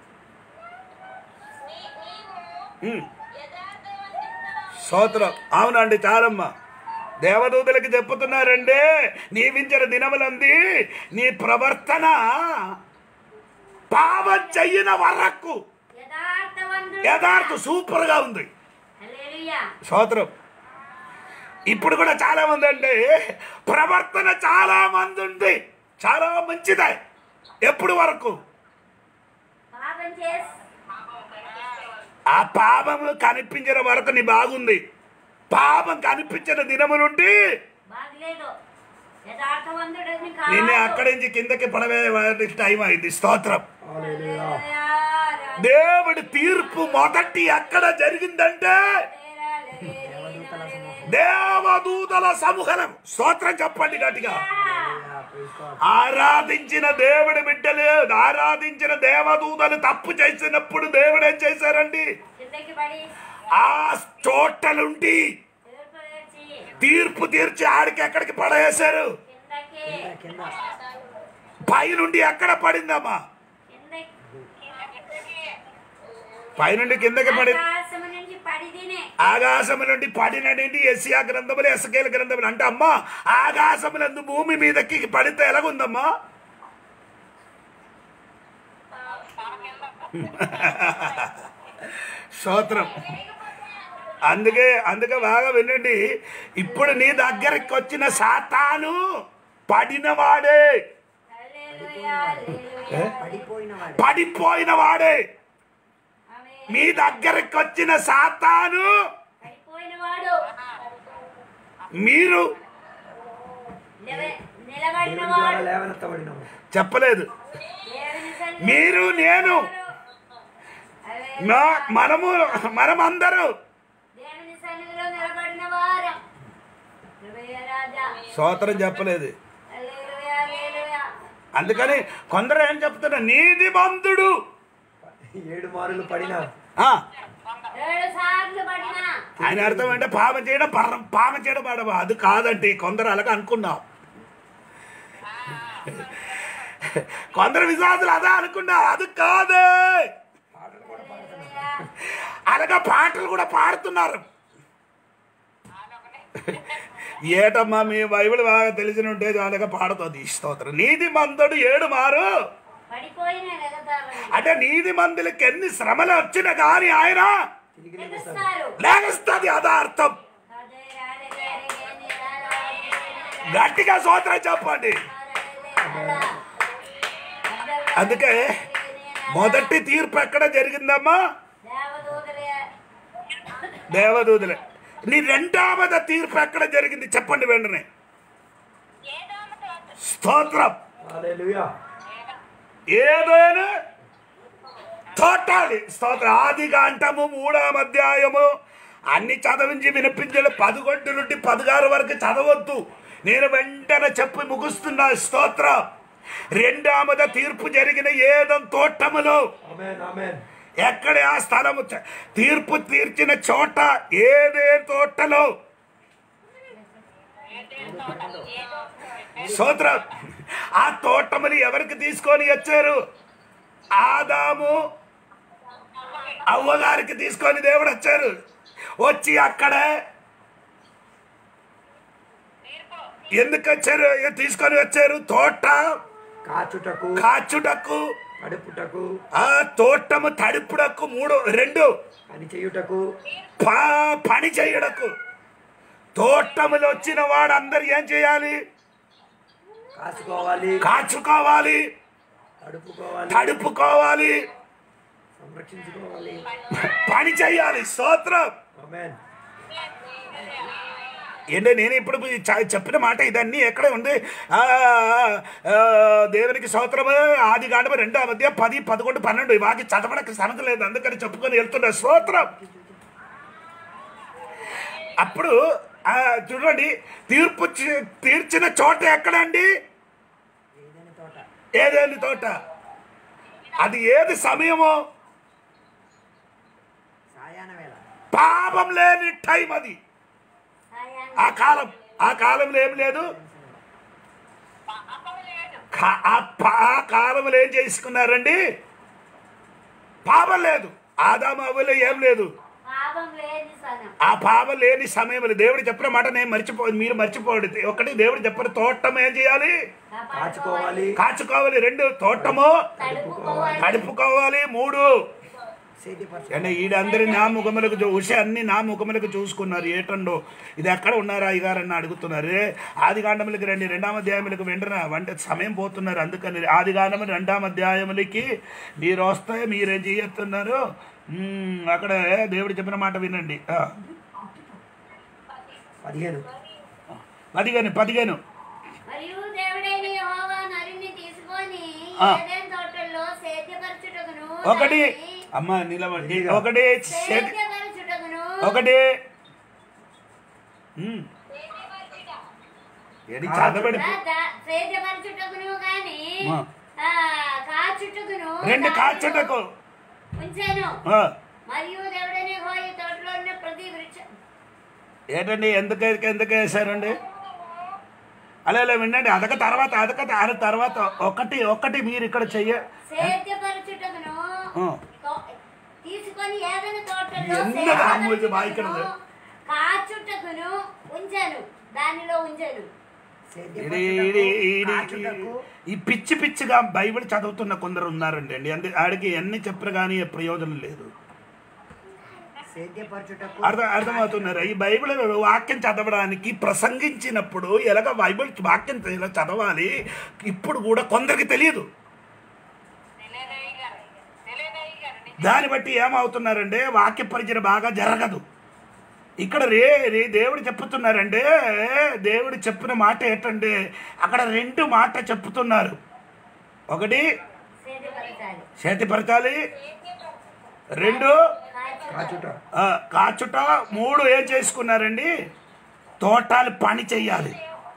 నీ నీవు ఉమ్. యథార్థవంతుడవు స్తోత్రం అవునండి చాలమ్మా దేవదూతలకి చెప్పుతున్నారండి నీవించిన దినములంది నీ ప్రవర్తన పాపం చెయ్యిన వరకు యథార్థవంతుడు యథార్థ సూపర్గా ఉంది హల్లెలూయా స్తోత్రం ఇప్పుడు కూడా చాలా మంది అంటే ప్రవర్తన చాలా మంది ఉంది చాలా మంచిదే ఎప్పుడు వరకు పాపం చేసి ఆ పాపము కనిపించిన వరకు నీ బాగుంది పాపం కనిపించిన దినము నుండి బాగలేదు యథార్థవంతుడని నిన్ను కాదు. అక్కడి నుంచి కిందకి పడవే టైం అయింది స్తోత్రం Hallelujah. హల్లెలూయా, దేవుడి తీర్పు మొదటి ఎక్కడ జరిగిందంటే దేవదూతల సమూహం స్తోత్రం చెప్పండి గట్టిగా Hallelujah. Praise God. ఆరాధించిన దేవుడి బిడ్డలు ఆరాధించిన దేవదూతలు తప్పు చేసినప్పుడు దేవుడు ఏం చేశారండి కిందకి పడి ఆ చోటలుండి తీర్పు తెచ్చి తీర్పు తీర్చి ఆడికి ఎక్కడికి పడేశారు కిందకి కింద పైనుండి ఎక్కడ పడిందమ్మా కిందకి పైనుండి కిందకి పడి ఆకాశం నుంచి పడి తినే ఆకాశము నుండి పడినటువంటి ఎస్యా గ్రంథములు ఎస్కేల గ్రంథములు అంటే అమ్మా ఆకాశములందు భూమి మీదకి పడితే ఎలాగుందమ్మా స్తోత్రం అందుకే అందుకే బాగా వినండి ఇప్పుడు నీ దగ్గరికి వచ్చిన సాతాను పడినవాడే హల్లెలూయా, హల్లెలూయా. పడిపోయిన వాడు పడిపోయిన వాడే ఆమేన్. మీ దగ్గరికి వచ్చిన సాతాను పడిపోయిన వాడు మీరు నిలబ- నిలబడిన దేవుని ద్వారా వాడు లేవనెత్తబడిన వాడు చెప్పలేదు దేవుని సన్నిధిలో మీరు నేను హల్లెలూయా. మా- మనము మనమందరూ దేవుని సన్నిధిలో నిలబడిన వారు హల్లెలూయా, రాజా స్తోత్రం చెప్పలేదు హల్లెలూయా, హల్లెలూయా. అందుకని కొందరు ఏం చెప్తున్నా నీతి బంధుడు ఏడు మారులు పడిన ఆ, ఏడు సార్లు పడిన ఆయన అర్థం అంటే పాపం చేయడం పర్రం పాపం చేయడం పడవ అది కాదండి కొందరు అలాగ అనుకున్నాం కొందరు విశ్వాసులు అదే అనుకున్నా అది కాదే అలాగా పాటలు కూడా పాడుతున్నారు ఏటమ్మా మీ బైబిల్ బాగా తెలిసిన ఉంటే అలాగా పాడుతుంది ఈ స్తోత్రం నీతి మందుడు ఏడు మారు పడిపోయిన ఎగతాళి అంటే నీతి మందులకి ఎన్ని శ్రమలు వచ్చినా కానీ ఆయన తిరిగి లేస్తారు ఎగుస్తారు లేస్తుంది అదా అర్థం గట్టిగా స్తోత్రం చెప్పండి అందుకే మొదటి తీర్పు ఎక్కడ జరిగిందమ్మా దేవదూతలే నీ రెండవద తీర్పు ఎక్కడ జరిగింది చెప్పండి వెంటనే స్తోత్రం హల్లెలూయా ఏదైనా తోటాలి స్తోత్రం ఆది అంటము మూడవ అధ్యాయము అన్ని చదవించి వినిపించలే పదకొండు నుండి పదహారు వరకు చదవద్దు నేను వెంటనే చెప్పి ముగుస్తున్నా స్తోత్రం రెండవద తీర్పు జరిగిన ఏదం తోటములో ఆమేన్ ఆమేన్ ఎక్కడ ఆ స్థలము చ- తీర్పు తీర్చిన చోట ఏదే తోటలో సోత్రం ఆ తోటముని ఎవరికి తీసుకొని వచ్చారు ఆదాము అవ్వగారికి తీసుకొని దేవుడు వచ్చారు వచ్చి అక్కడే ఎందుకు వచ్చారు తీసుకొని వచ్చారు తోట కాచుటకు కాచుటకు కడుపుటకు ఆ తోటము తడుపుడకు మూడు రెండు పని చేయుటకు ప- పని చేయడకు తోటములు వచ్చిన వాడందరు ఏం చేయాలి కాచుకోవాలి కాచుకోవాలి తడుపుకోవాలి తడుపుకోవాలి సంరక్షించుకోవాలి పని చేయాలి స్తోత్రం ఆమేన్ ఏంటంటే నేను ఇప్పుడు చ- చెప్పిన మాట ఇదన్నీ ఎక్కడ ఉంది ఆ, ఆ, దేవునికి స్తోత్రము ఆది కాండము రెండో మధ్య పది పదకొండు పన్నెండు ఈ వాకి చదవడానికి సనక లేదు అందుకని చెప్పుకొని వెళ్తున్నా స్తోత్రం అప్పుడు ఆ, చూడండి తీర్పు చి- తీర్చిన చోట ఎక్కడండి ఏదైనా తోట ఏదేని తోట అది ఏది సమయము సాయాన వేళ పాపం లేని టైం అది సాయాన్ని ఆ కాలం ఆ కాలంలో ఏం లేదు కా- ఆ పా- ఆ కాలంలో ఏం చేసుకున్నారండి పాపం లేదు ఆదాము అవ్వలో ఏం లేదు పాపం లేని సనం ఆ పాపం లేని సమయంలో దేవుడు చెప్పిన మాట నేను మర్చిపో మీరు మర్చిపోండి ఒకటి దేవుడు చెప్పిన తోటం ఏం చేయాలి కాచుకోవాలి కాచుకోవాలి రెండు తోటము తడుపుకోవాలి కడుపుకోవాలి మూడు సేద్యపరచు అంటే ఈడందరి నా ముఖములకు చూ- ఉష అన్ని నా ముఖములకు చూసుకున్నారు ఏటండో ఇది ఎక్కడ ఉన్నారా అయ్యగారని అడుగుతున్నారు ఏ, ఆది కాండములకి రండి రెండాం అధ్యాయములకు వెంటనే వంట సమయం పోతున్నారు అందుకని ఆది కాండము రెండాం అధ్యాయములకి మీరు వస్తే మీరేం చేయొస్తున్నారు మ్మ్, అక్కడ దేవుడు చెప్పిన మాట వినండి ఆ, పదిహేను పదిహేను పదిహేను మరియు దేవుడైన యెహోవా నరుని తీసుకొని ఆ. ఏదెన్ తోటల్లో సేద్యపరచుటకును ఒకటి దానిని అమ్మ నిలబడి ఒకటి చేతి- సేద్యపరచుటకును ఒకటి మ్మ్. ఏది చదవడి దా- దా- సేద్యపరచుటకును గాని ఆ. ఆ, కాచుటకును రెండు దానిలో కాచుటకు ఉంచాను ఆ. మరియు దేవుడైన యెహోవా ఈ తోటలో ఉన్న ప్రతి వృక్ష ఏంటండి ఎందుకు ఎందుకు వేశారండి అలా అలా వినండి అదక తర్వాత అదక అద తర్వాత ఒకటి ఒకటి మీరు ఇక్కడ చెయ్య సేద్యపరచుటకును ఆ. తో- తీసుకొని ఏదైనా తోటలో ఎందుకు ఆ మూతి బాగా ఇక్కడ ఉంది? సేద్యపరచుటకును, కాచుటకును ఉంచాను దానిలో ఉంచాను ఇది ఇది ఇది కాచుటకు ఈ పిచ్చి పిచ్చిగా బైబిల్ చదువుతున్న కొందరు ఉన్నారండి అండి అందు ఆడికి ఎన్ని చెప్పరు కానీ ప్రయోజనం లేదు సేద్యపరచుటకు అర్థం అర్థమవుతున్నారు ఈ బైబిల్ వాక్యం చదవడానికి ప్రసంగించినప్పుడు ఎలాగ బైబిల్ వాక్యం ఇలా చదవాలి ఇప్పుడు కూడా కొందరికి తెలియదు దాన్ని బట్టి ఏమవుతున్నారంటే వాక్య పరిచయం బాగా జరగదు ఇక్కడ రే రే దేవుడు చెప్పుతున్నారంటే దేవుడు చెప్పిన మాట ఏంటంటే అక్కడ రెండు మాట చెప్తున్నారు ఒకటి సేద్యపరచాలి చేతిపరచాలి రెండు కాచు- కాచుట ఆ, కాచుట మూడు ఏం చేసుకున్నారండి తోటాలు పని చెయ్యాలి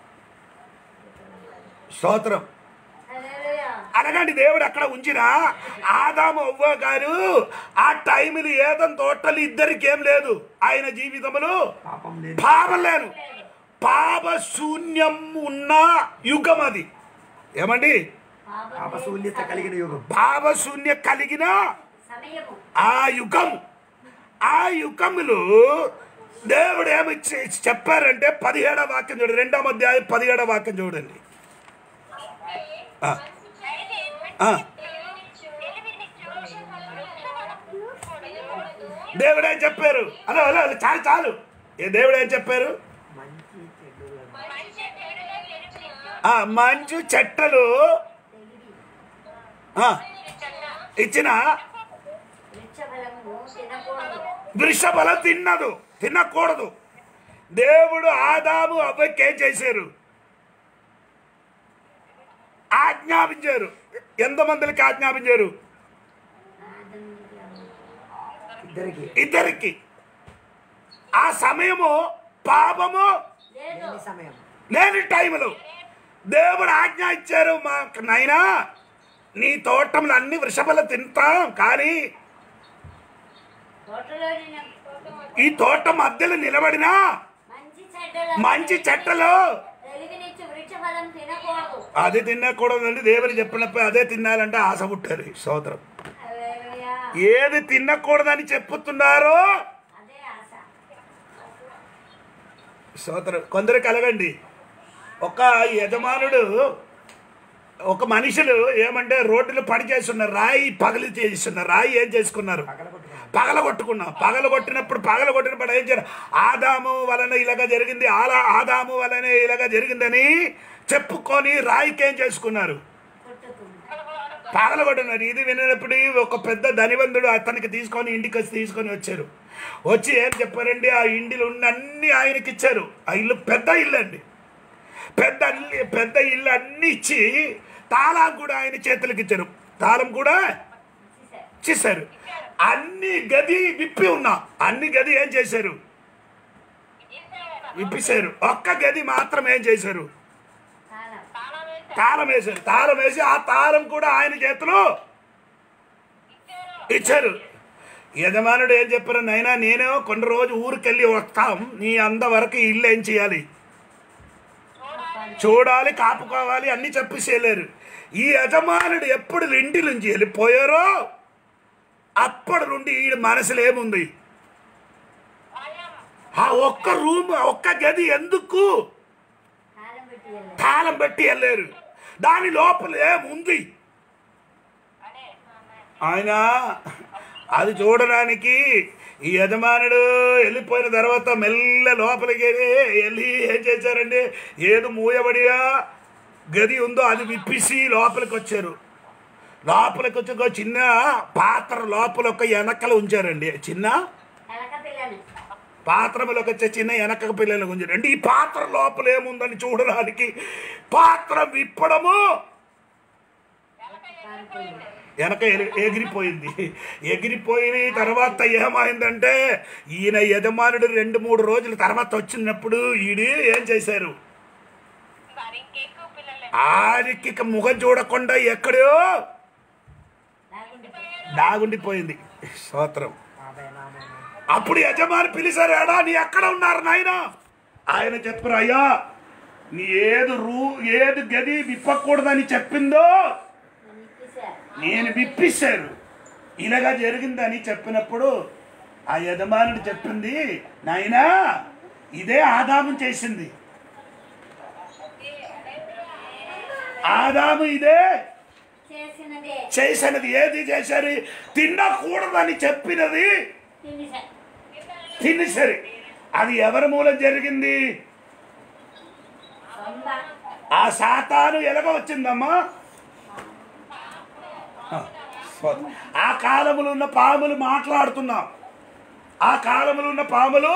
స్తోత్రం హల్లెలూయా. అనగాండి దేవుడు అక్కడ ఉంచిన ఆదాము అవ్వ గారు ఆ టైంలో ఏదం తోటలు ఇద్దరికి ఏం లేదు ఆయన జీవితములు పాపం లేదు పాపం లేదు పాప శూన్యం ఉన్న యుగం అది ఏమండి పాపం పాపశూన్యత కలిగిన యుగం పాప శూన్య కలిగిన సమయము ఆ యుగం ఆ యుగములో దేవుడు ఏమి చె- చెప్పారంటే పదిహేడవ వాక్యం చూడండి రెండవ అధ్యాయం పదిహేడవ వాక్యం చూడండి ఆ, ఆ. దేవుడు ఏం చెప్పారు హలో హలో హలో, చాలు చాలు ఏ దేవుడు ఏం చెప్పారు మంచి చెడ్డలు ఆ మంచు చెట్టలు ఆ, ఇచ్చిన వృక్షఫలము తినకూడదు వృషభల తిన్నదు తినకూడదు దేవుడు ఆదాము అవ్వకి ఏం చేశారు ఆజ్ఞాపించారు ఎంతమందికి ఆజ్ఞాపించారు ఇద్దరికి ఇద్దరికి ఆ సమయము పాపము లేదు లేని సమయం లేని టైంలో దేవుడు ఆజ్ఞ ఇచ్చారు మా నాయనా నీ తోటంలో అన్ని వృషభలు తింటాం కానీ తోటలో నిన్న ఈ తోట మధ్యలో నిలబడినా మంచి చెడ్డల మంచి చెట్టలో తెలివినిచ్చు వృక్షఫలం తినకూడదు అది తినకూడదండి దేవుడు చెప్పినప్పుడు అదే తినాలంటే ఆశ పుట్టారు సోదరం హల్లెలూయా. ఏది తినకూడదని చెప్పుతున్నారో అదే ఆశ సోదరం కొందరు కలగండి ఒక యజమానుడు ఒక మనుషులు ఏమంటే రోడ్డులు పని చేస్తున్నారు రాయి పగలి చేస్తున్నారు రాయి ఏం చేసుకున్నారు పగలగొట్టుకున్నాం పగల కొట్టుకున్నాం పగల కొట్టినప్పుడు పగల కొట్టినప్పుడు ఏం చేయాలి ఆదాము వలన ఇలాగ జరిగింది ఆలా ఆదాము వలనే ఇలాగ జరిగిందని చెప్పుకొని రాయికి ఏం చేసుకున్నారు కొట్టుకుంది పగలగొట్టినారు ఇది వినప్పుడు ఒక పెద్ద ధనివంతుడు అతనికి తీసుకొని ఇంటికి వచ్చి తీసుకొని వచ్చారు వచ్చి ఏం చెప్పారండి ఆ ఇంటిలో ఉన్న అన్ని ఆయనకి ఇచ్చారు ఆ ఇల్లు పెద్ద ఇల్లు అండి పెద్ద ఇల్లు పెద్ద ఇల్లు అన్ని ఇచ్చి తాళం కూడా ఆయన చేతులకి ఇచ్చారు తాళం కూడా ఇచ్చేసారు అన్ని గది విప్పి ఉన్నా అన్ని గది ఏం చేశారు విప్పిశారు ఒక్క గది మాత్రం ఏం చేశారు తాళం. తాళం వేశారు తాళం వేసి ఆ తాళం కూడా ఆయన చేతిలో ఇచ్చారు యజమానుడు ఏం చెప్పారు నైనా నేనే కొన్ని రోజు ఊరికెళ్ళి వస్తాం నీ అంతవరకు ఈ ఇల్లు ఏం చేయాలి చూడాలి కాపుకోవాలి అన్ని చెప్పేసి వెళ్ళారు ఈ యజమానుడు ఎప్పుడు ఇంటి నుంచి వెళ్ళిపోయారో అప్పటి నుండి ఈ మనసులో ఏముంది ఆ ఒక్క రూమ్ ఒక్క గది ఎందుకు తాళం పెట్టి వెళ్ళారు. తాళం పెట్టి వెళ్ళారు దాని లోపల ఏముంది ఆయన అది చూడడానికి ఈ యజమానుడు వెళ్ళిపోయిన తర్వాత మెల్ల లోపలికి వెళ్ళి ఏం చేశారండి ఏదో మూయబడిగా గది ఉందో అది విప్పిసి లోపలికి వచ్చారు లోపలికి వచ్చి ఒక చిన్న పాత్ర లోపల ఒక వెనకలు ఉంచారండి చిన్న ఎలక పిల్లని పాత్రములకు వచ్చే చిన్న వెనక పిల్లలు ఉంచారు అంటే ఈ పాత్ర లోపల ఏముందని చూడడానికి పాత్ర విప్పడము వెనక ఎరి- ఎగిరిపోయింది ఎగిరిపోయిన తర్వాత ఏమైందంటే ఈయన యజమానుడు రెండు మూడు రోజుల తర్వాత వచ్చినప్పుడు ఈడు ఏం చేశారు మరి ఇంకెక్కువ పిల్లలు ఆడికి ఇక ముఖం చూడకుండా ఎక్కడో లాగుండిపోయారు. దాగుండిపోయింది స్తోత్రం ఆమేన్, ఆమేన్. అప్పుడు యజమాని పిలిచారు ఎడా నీ ఎక్కడ ఉన్నారు నాయన ఆయన చెప్పారు అయ్యా నీ ఏది రూ ఏది గది విప్పకూడదని చెప్పిందో నేను ఇప్పేశారు. నేను విప్పిశారు ఇలాగా జరిగిందని చెప్పినప్పుడు ఆ యజమానుడు చెప్పింది నాయనా ఇదే ఆదాము చేసింది ఆదాము ఇదే చేసినదే చేసినది ఏది చేశారు తినకూడదని చెప్పినది తినేశారు. తినేసరి అది ఎవరి మూలం జరిగింది సొంత ఆ సాతాను ఎలాగ వచ్చిందమ్మా ఆ కాలములో ఉన్న పాములు మాట్లాడుతున్నాం ఆ కాలములో ఉన్న పాములు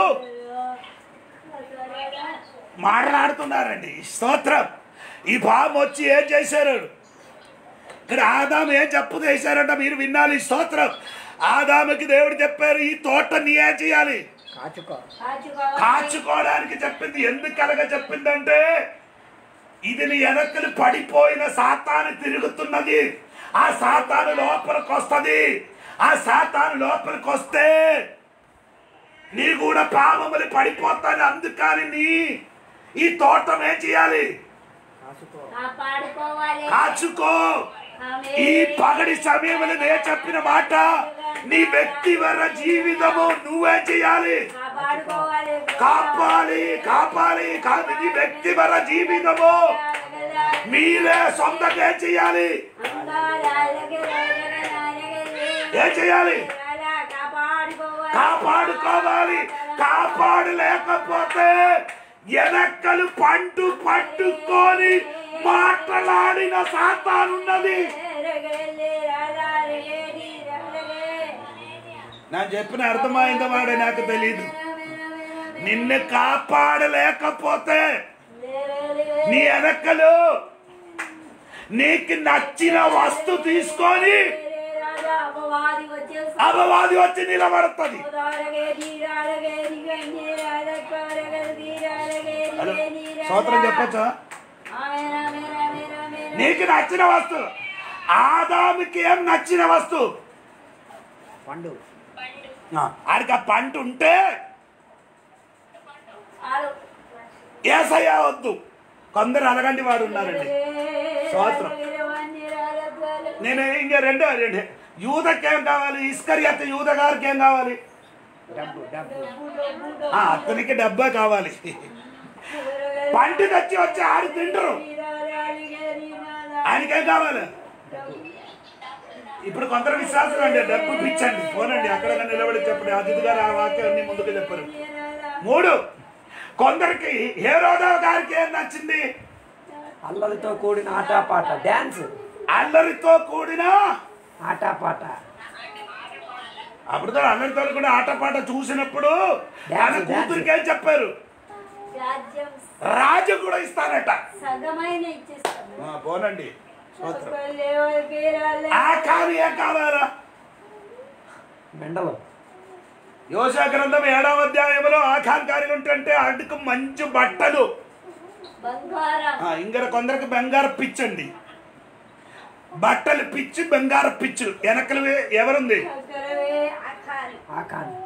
మాట్లాడుతున్నారండి స్తోత్రం ఈ పాము వచ్చి ఏం చేశారు ఇక్కడ ఆదాము ఏం చెప్పు చేశారంట మీరు వినాలి స్తోత్రం ఆదాముకి దేవుడు చెప్పారు ఈ తోట నీ ఏం చేయాలి కాచుకో కాచుకోవాలి. కాచుకోవడానికి చెప్పింది ఎందుకు కలగ చెప్పిందంటే ఇది నీ వెనకలు పడిపోయిన సాతాను తిరుగుతున్నది ఆ సాతాను లోపలికి వస్తుంది ఆ సాతాను లోపలికి వస్తే నీ కూడా పాపములు పడిపోతాను అందుకని నీ ఈ తోటం ఏం చేయాలి కాచుకో కాపాడుకోవాలి కాచుకో ఆమేన్. ఈ పగడి సమయంలో నేను చెప్పిన మాట నీ వ్యక్తివర జీవితము నువ్వే చేయాలి కాపాడుకోవాలి కాపాలి కాపాలి కాదు నీ వ్యక్తిపర జీవితము మీరే సొంతంగా ఏం చేయాలి ఏం చేయాలి కాపాడుకోవాలి కాపాడుకోవాలి కాపాడలేకపోతే వెనక్కలు పంటు పట్టుకొని మాట్లాడిన సాతానున్నది నా చెప్పిన అర్థమైందో వాడే నాకు తెలియదు నిన్ను కాపాడలేకపోతే నీ వెనకలు నీకు నచ్చిన వస్తు తీసుకొని అపవాది వచ్చేసి అపవాది వచ్చి నిలబడుతుంది హలో స్తోత్రం చెప్పచ్చా నీకు నచ్చిన వస్తు ఆదాముకి ఏం నచ్చిన వస్తు పండు ఆడికి ఆ పంట ఉంటే ఏసయ్య వద్దు కొందరు అలగంటి వాడు ఉన్నారండి స్తోత్రం. నేను ఇంకా రెండో రెండు యూదకి ఏం కావాలి ఇస్కరియత్ యూద గారికి ఏం కావాలి డబ్బు డబ్బు ఆ, అతనికి డబ్బా కావాలి పంట తెచ్చి వచ్చి ఆడి తింటారు ఆయనకేం కావాలి ఇప్పుడు కొందరు విశ్వాసులు అండి డబ్బు పిచ్చండి పోనండి అక్కడ నిలబడి చెప్పండి అజిత్ గారు ఆ వాక్యం అన్ని ముందుకు చెప్పారు మూడు కొందరికి హేరోదా గారికి ఏం నచ్చింది అల్లరితో కూడిన ఆటపాట డ్యాన్స్ అల్లరితో కూడిన ఆటపాట అప్పుడు అల్లరితో కూడా ఆటపాట చూసినప్పుడు తన Dance, కూతురికి ఏం చెప్పారు రాజ్యం రాజు కూడా ఇస్తారట సగమైన ఇచ్చేస్తాను ఆ, పోనండి స్తోత్రం. ఒకళ్ళే వాళ్ళకి రాలే. ఆ కాని ఏం కావాలా మెండలు యోశా గ్రంథం ఏడవ అధ్యాయంలో ఆకాంకారి ఉంటుంటే అందుకు మంచి బట్టలు బంగారం ఆ, ఇంకా కొందరికి బంగారు పిచ్చండి బట్టలు పిచ్చి బంగారు పిచ్చు వెనకలు ఎవరుంది చక్కరవే అఖారి ఆకాన్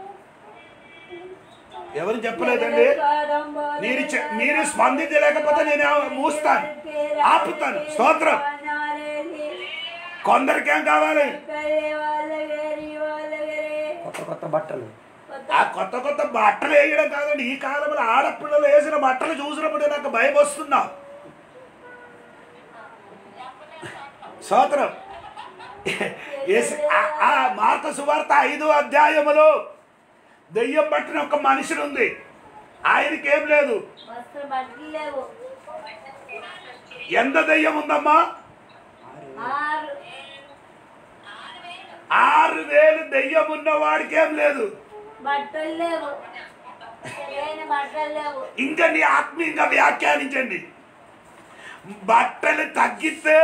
ఎవరు చెప్పలేదండి మీరు చె- మీరు స్పందించలేకపోతే నేను ఆ- మూస్తాను ఆపుతాను స్తోత్రం కొందరికి ఏం కావాలి కొత్త కొత్త బట్టలు ఆ కొత్త కొత్త బట్టలు వేయడం కాదండి ఈ కాలంలో ఆడపిల్లలు వేసిన బట్టలు చూసినప్పుడు నాకు భయం వస్తున్నా స్తోత్రం యేసు- ఆ- ఆ మార్త సువార్త ఐదు అధ్యాయములో దెయ్యం పట్టిన ఒక మనుషుడు ఉంది ఆయనకి ఏం లేదు వస్త్ర బట్టలు లేవు ఎంత దెయ్యం ఉందమ్మా ఆరు ఆరు వేలు దెయ్యం ఉన్న వాడికి ఏం లేదు బట్టలు లేవు సరైన బట్టలు లేవు ఇంకా నీ ఆత్మీయంగా వ్యాఖ్యానించండి బట్టలు తగ్గితే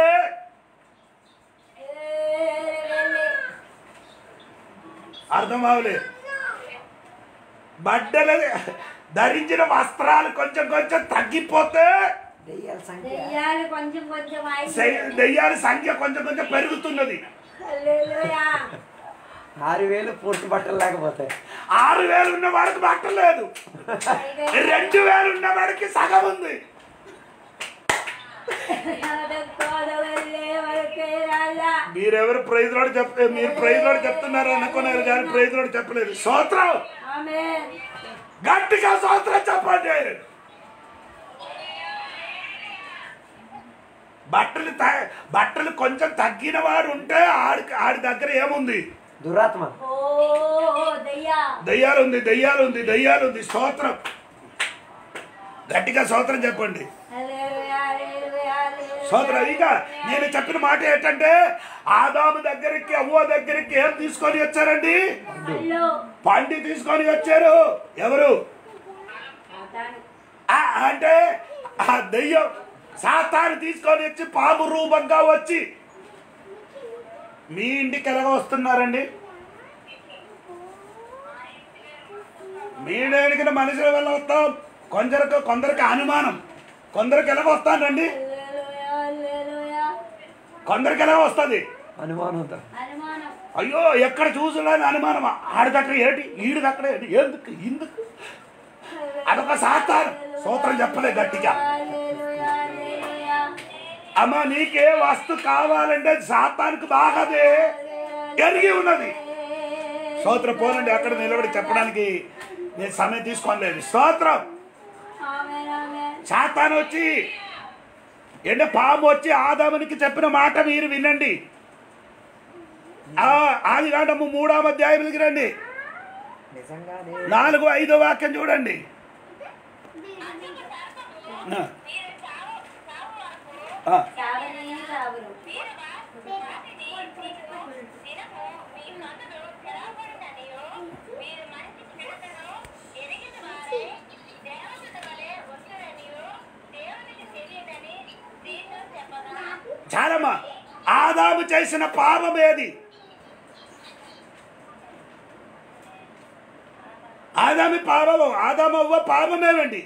ఏరు వెళ్ళి అర్థం అవలే బట్టలు ధరించిన వస్త్రాలు కొంచెం కొంచెం తగ్గిపోతే దెయ్యాల సంఖ్య దెయ్యాలు కొంచెం కొంచెం సై- దెయ్యాల సంఖ్య కొంచెం కొంచెం పెరుగుతున్నది హల్లెలూయా ఆరు వేలు పూర్తి బట్టలు లేకపోతే ఆరు వేలు ఉన్న వాడికి బట్ట లేదు రెండు వేలు ఉన్న వాడికి సగం ఉంది మీరెవరు ప్రైజ్ లోడ్ చెప్ మీరు ప్రైజ్ లోడ్ చెప్తున్నారు అనుకున్నారు కానీ ప్రైజ్ లోడ్ చెప్పలేదు సోత్రం ఆమేన్ గట్టిగా సోత్రం చెప్పండి బట్టలు త- బట్టలు కొంచెం తగ్గిన వాడు ఉంటే ఆడికి ఆడి దగ్గర ఏముంది దురాత్మ ఓ దయ్యా దయ్యాలు ఉంది దయ్యాలు ఉంది దయ్యాలు ఉంది స్తోత్రం గట్టిగా స్తోత్రం చెప్పండి హల్లెలూయా హల్లెలూయా హల్లెలూయా. సోదరు ఇక నేను చెప్పిన మాట ఏంటంటే ఆదాము దగ్గరికి అవ్వ దగ్గరికి ఏం తీసుకొని వచ్చారండి హల్లో పండి తీసుకొని వచ్చారు ఎవరు సాతాను ఆ, అంటే ఆ దెయ్యం సాతాను తీసుకొని వచ్చి పాము రూపంగా వచ్చి మీ ఇంటికి ఎలాగ వస్తున్నారండి మీ ఇంటికి మనుషుల వల్ల వస్తాం కొందరికి కొందరికి అనుమానం కొందరికి ఎలాగ వస్తానండి హల్లెలూయా హల్లెలూయా కొందరికి ఎలాగ వస్తుంది అనుమానంతో అనుమానం అయ్యో ఎక్కడ చూసులని అనుమానం ఆడి దగ్గర ఏంటి ఈడి దగ్గర ఏంటి ఎందుకు ఇందుకు అదొక సాతాను సూత్రం చెప్పలే గట్టిగా హల్లెలూయా హల్లెలూయా అమ్మ నీకే వస్తు కావాలంటే సాతానికి బాగాదే ఎరిగి ఉన్నది స్తోత్రం పోనండి అక్కడ నిలబడి చెప్పడానికి నేను సమయం తీసుకోలేదు స్తోత్రం ఆమేన్ ఆమేన్ సాతాను వచ్చి అంటే పాము వచ్చి ఆదామునికి చెప్పిన మాట మీరు వినండి ఆ, ఆది కాండము మూడవ అధ్యాయం రండి నిజంగానే నాలుగు ఐదో వాక్యం చూడండి ఆ, ఆ, సావనే సావరు చాలమ్మా ఆదాము చేసిన పాపం ఏది ఆదామి పాపము ఆదామవ్వ పాపమేనండి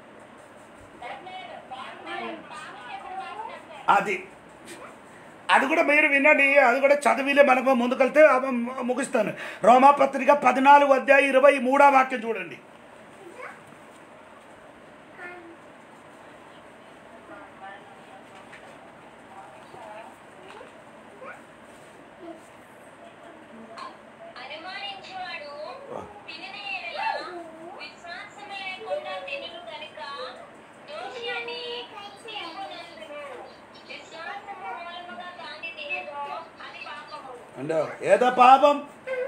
అది అది కూడా మీరు వినండి అది కూడా చదివిలే మనకు ముందుకెళ్తే అవ- ముగిస్తాను రోమాపత్రిక పద్నాలుగు అధ్యాయ ఇరవై మూడో వాక్యం చూడండి అనుమానించువాడు తినని ఎడల విశ్వాసం లేకుండా తినును గనుక దోషి అని తీర్పునందును విశ్వాసము మూలముగా దాన్ని తినదో అది పాపము అంటే ఏదో పాపం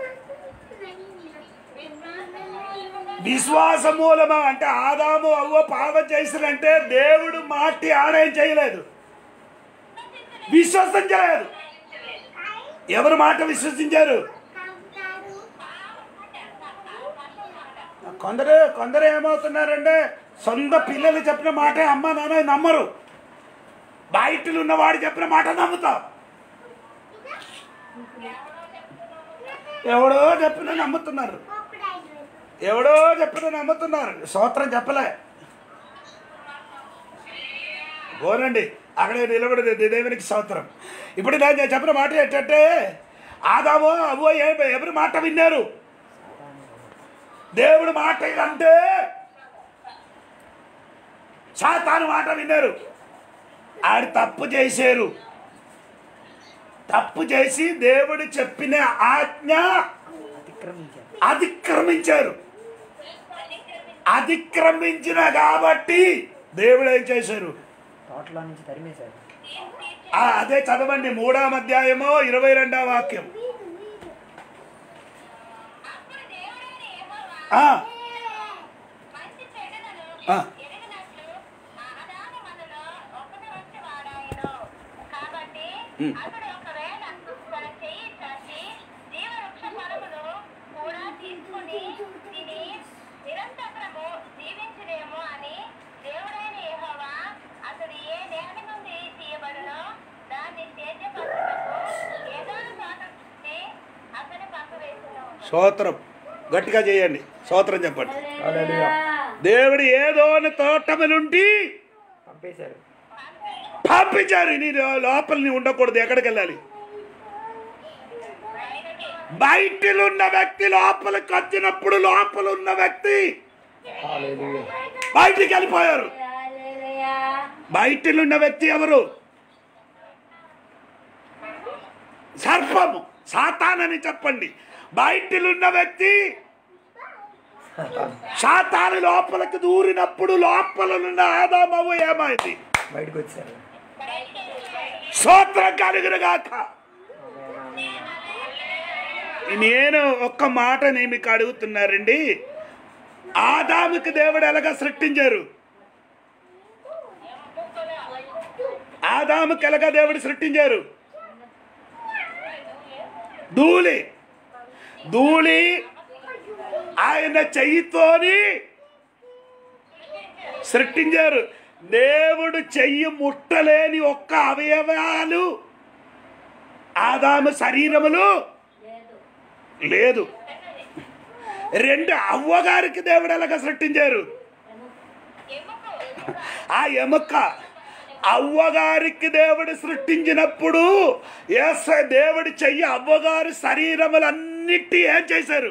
విశ్వాసము మూలముగా విశ్వాస మూలమా అంటే ఆదాము అవ్వ పాపం చేసినంటే దేవుడు మాటి ఆడేం చేయలేదు విశ్వసించలేదు ఎవరు మాట విశ్వసించారు కొందరు కొందరు ఏమవుతున్నారంటే సొంత పిల్లలు చెప్పిన మాట అమ్మ నాన్న నమ్మరు బయటలు ఉన్నవాడు చెప్పిన మాట నమ్ముతాం ఎవడో చెప్పిన నమ్ముతున్నారు ఎవడో చెప్పిన నమ్ముతున్నారు సూత్రం చెప్పలే గోనండి అక్కడే నిలబడి దేవునికి సూత్రం ఇప్పుడు నేను చెప్పిన మాట ఏంటంటే ఆదామో అవో ఏ- ఎవరి మాట విన్నారు దేవుడి మాట అంటే సాతాను మాట విన్నారు ఆడు తప్పు చేశారు తప్పు చేసి దేవుడు చెప్పిన ఆజ్ఞ అతిక్రమించారు అతిక్రమించారు అతిక్రమించిన కాబట్టి దేవుడు ఏం చేశారు తోటలో నుంచి తరిమేశారు ఆ, అదే చదవండి మూడవ అధ్యాయము ఇరవై రెండవ వాక్యం అప్పుడు దేవుడైన యెహోవా ఆ, మంచి చెడులను ఆ. ఎరిగినట్లు ఆదాము మనలో ఒకని వంటి వాడాయను. కాబట్టి ఉమ్. అతడు ఒకవేళ తన చెయ్యి చాచి జీవవృక్ష ఫలమును కూడా తీసుకుని తిని నిరంతరము జీవించునేమో అని దేవుడైన యెహోవా అతడు ఏ నేల నుండి తీయబడునో దాన్ని సేద్యపరచుటకు ఏదైనా చోట నుండి అతని పంపవేసును స్తోత్రం గట్టిగా చేయండి స్తోత్రం చెప్పండి హల్లెలూయా. దేవుడు ఏదో తోటము నుండి పంపేశారు పంపించారు నీ లో- లోపల నీ ఉండకూడదు ఎక్కడికి వెళ్ళాలి బయటలో ఉన్న వ్యక్తి లోపలికి వచ్చినప్పుడు లోపల ఉన్న వ్యక్తి హల్లెలూయా. బయటికి వెళ్ళిపోయారు హల్లెలూయా. బయటలో ఉన్న వ్యక్తి ఎవరు సర్పము సాతానని చెప్పండి బయటలో ఉన్న వ్యక్తి సాతాను లోపలికి దూరినప్పుడు లోపల ఉన్న ఆదామవు ఏమైంది బయటకు వచ్చారు స్తోత్రం కలుగురుగాక నేను ఒక్క మాట నేను మీకు అడుగుతున్నారండి ఆదాముకి దేవుడు ఎలాగ సృష్టించారు ఆదాముకి ఎలాగ దేవుడు సృష్టించారు ధూళి ధూళి ఆయన చెయ్యితోని సృష్టించారు దేవుడు చెయ్యి ముట్టలేని ఒక్క అవయవాలు ఆదాము శరీరములు లేదు లేదు రెండు అవ్వగారికి దేవుడు ఎలాగ సృష్టించారు ఆ ఎముక అవ్వగారికి దేవుడు సృష్టించినప్పుడు ఎస్ దేవుడు చెయ్యి అవ్వగారి శరీరములన్నిటి ఏం చేశారు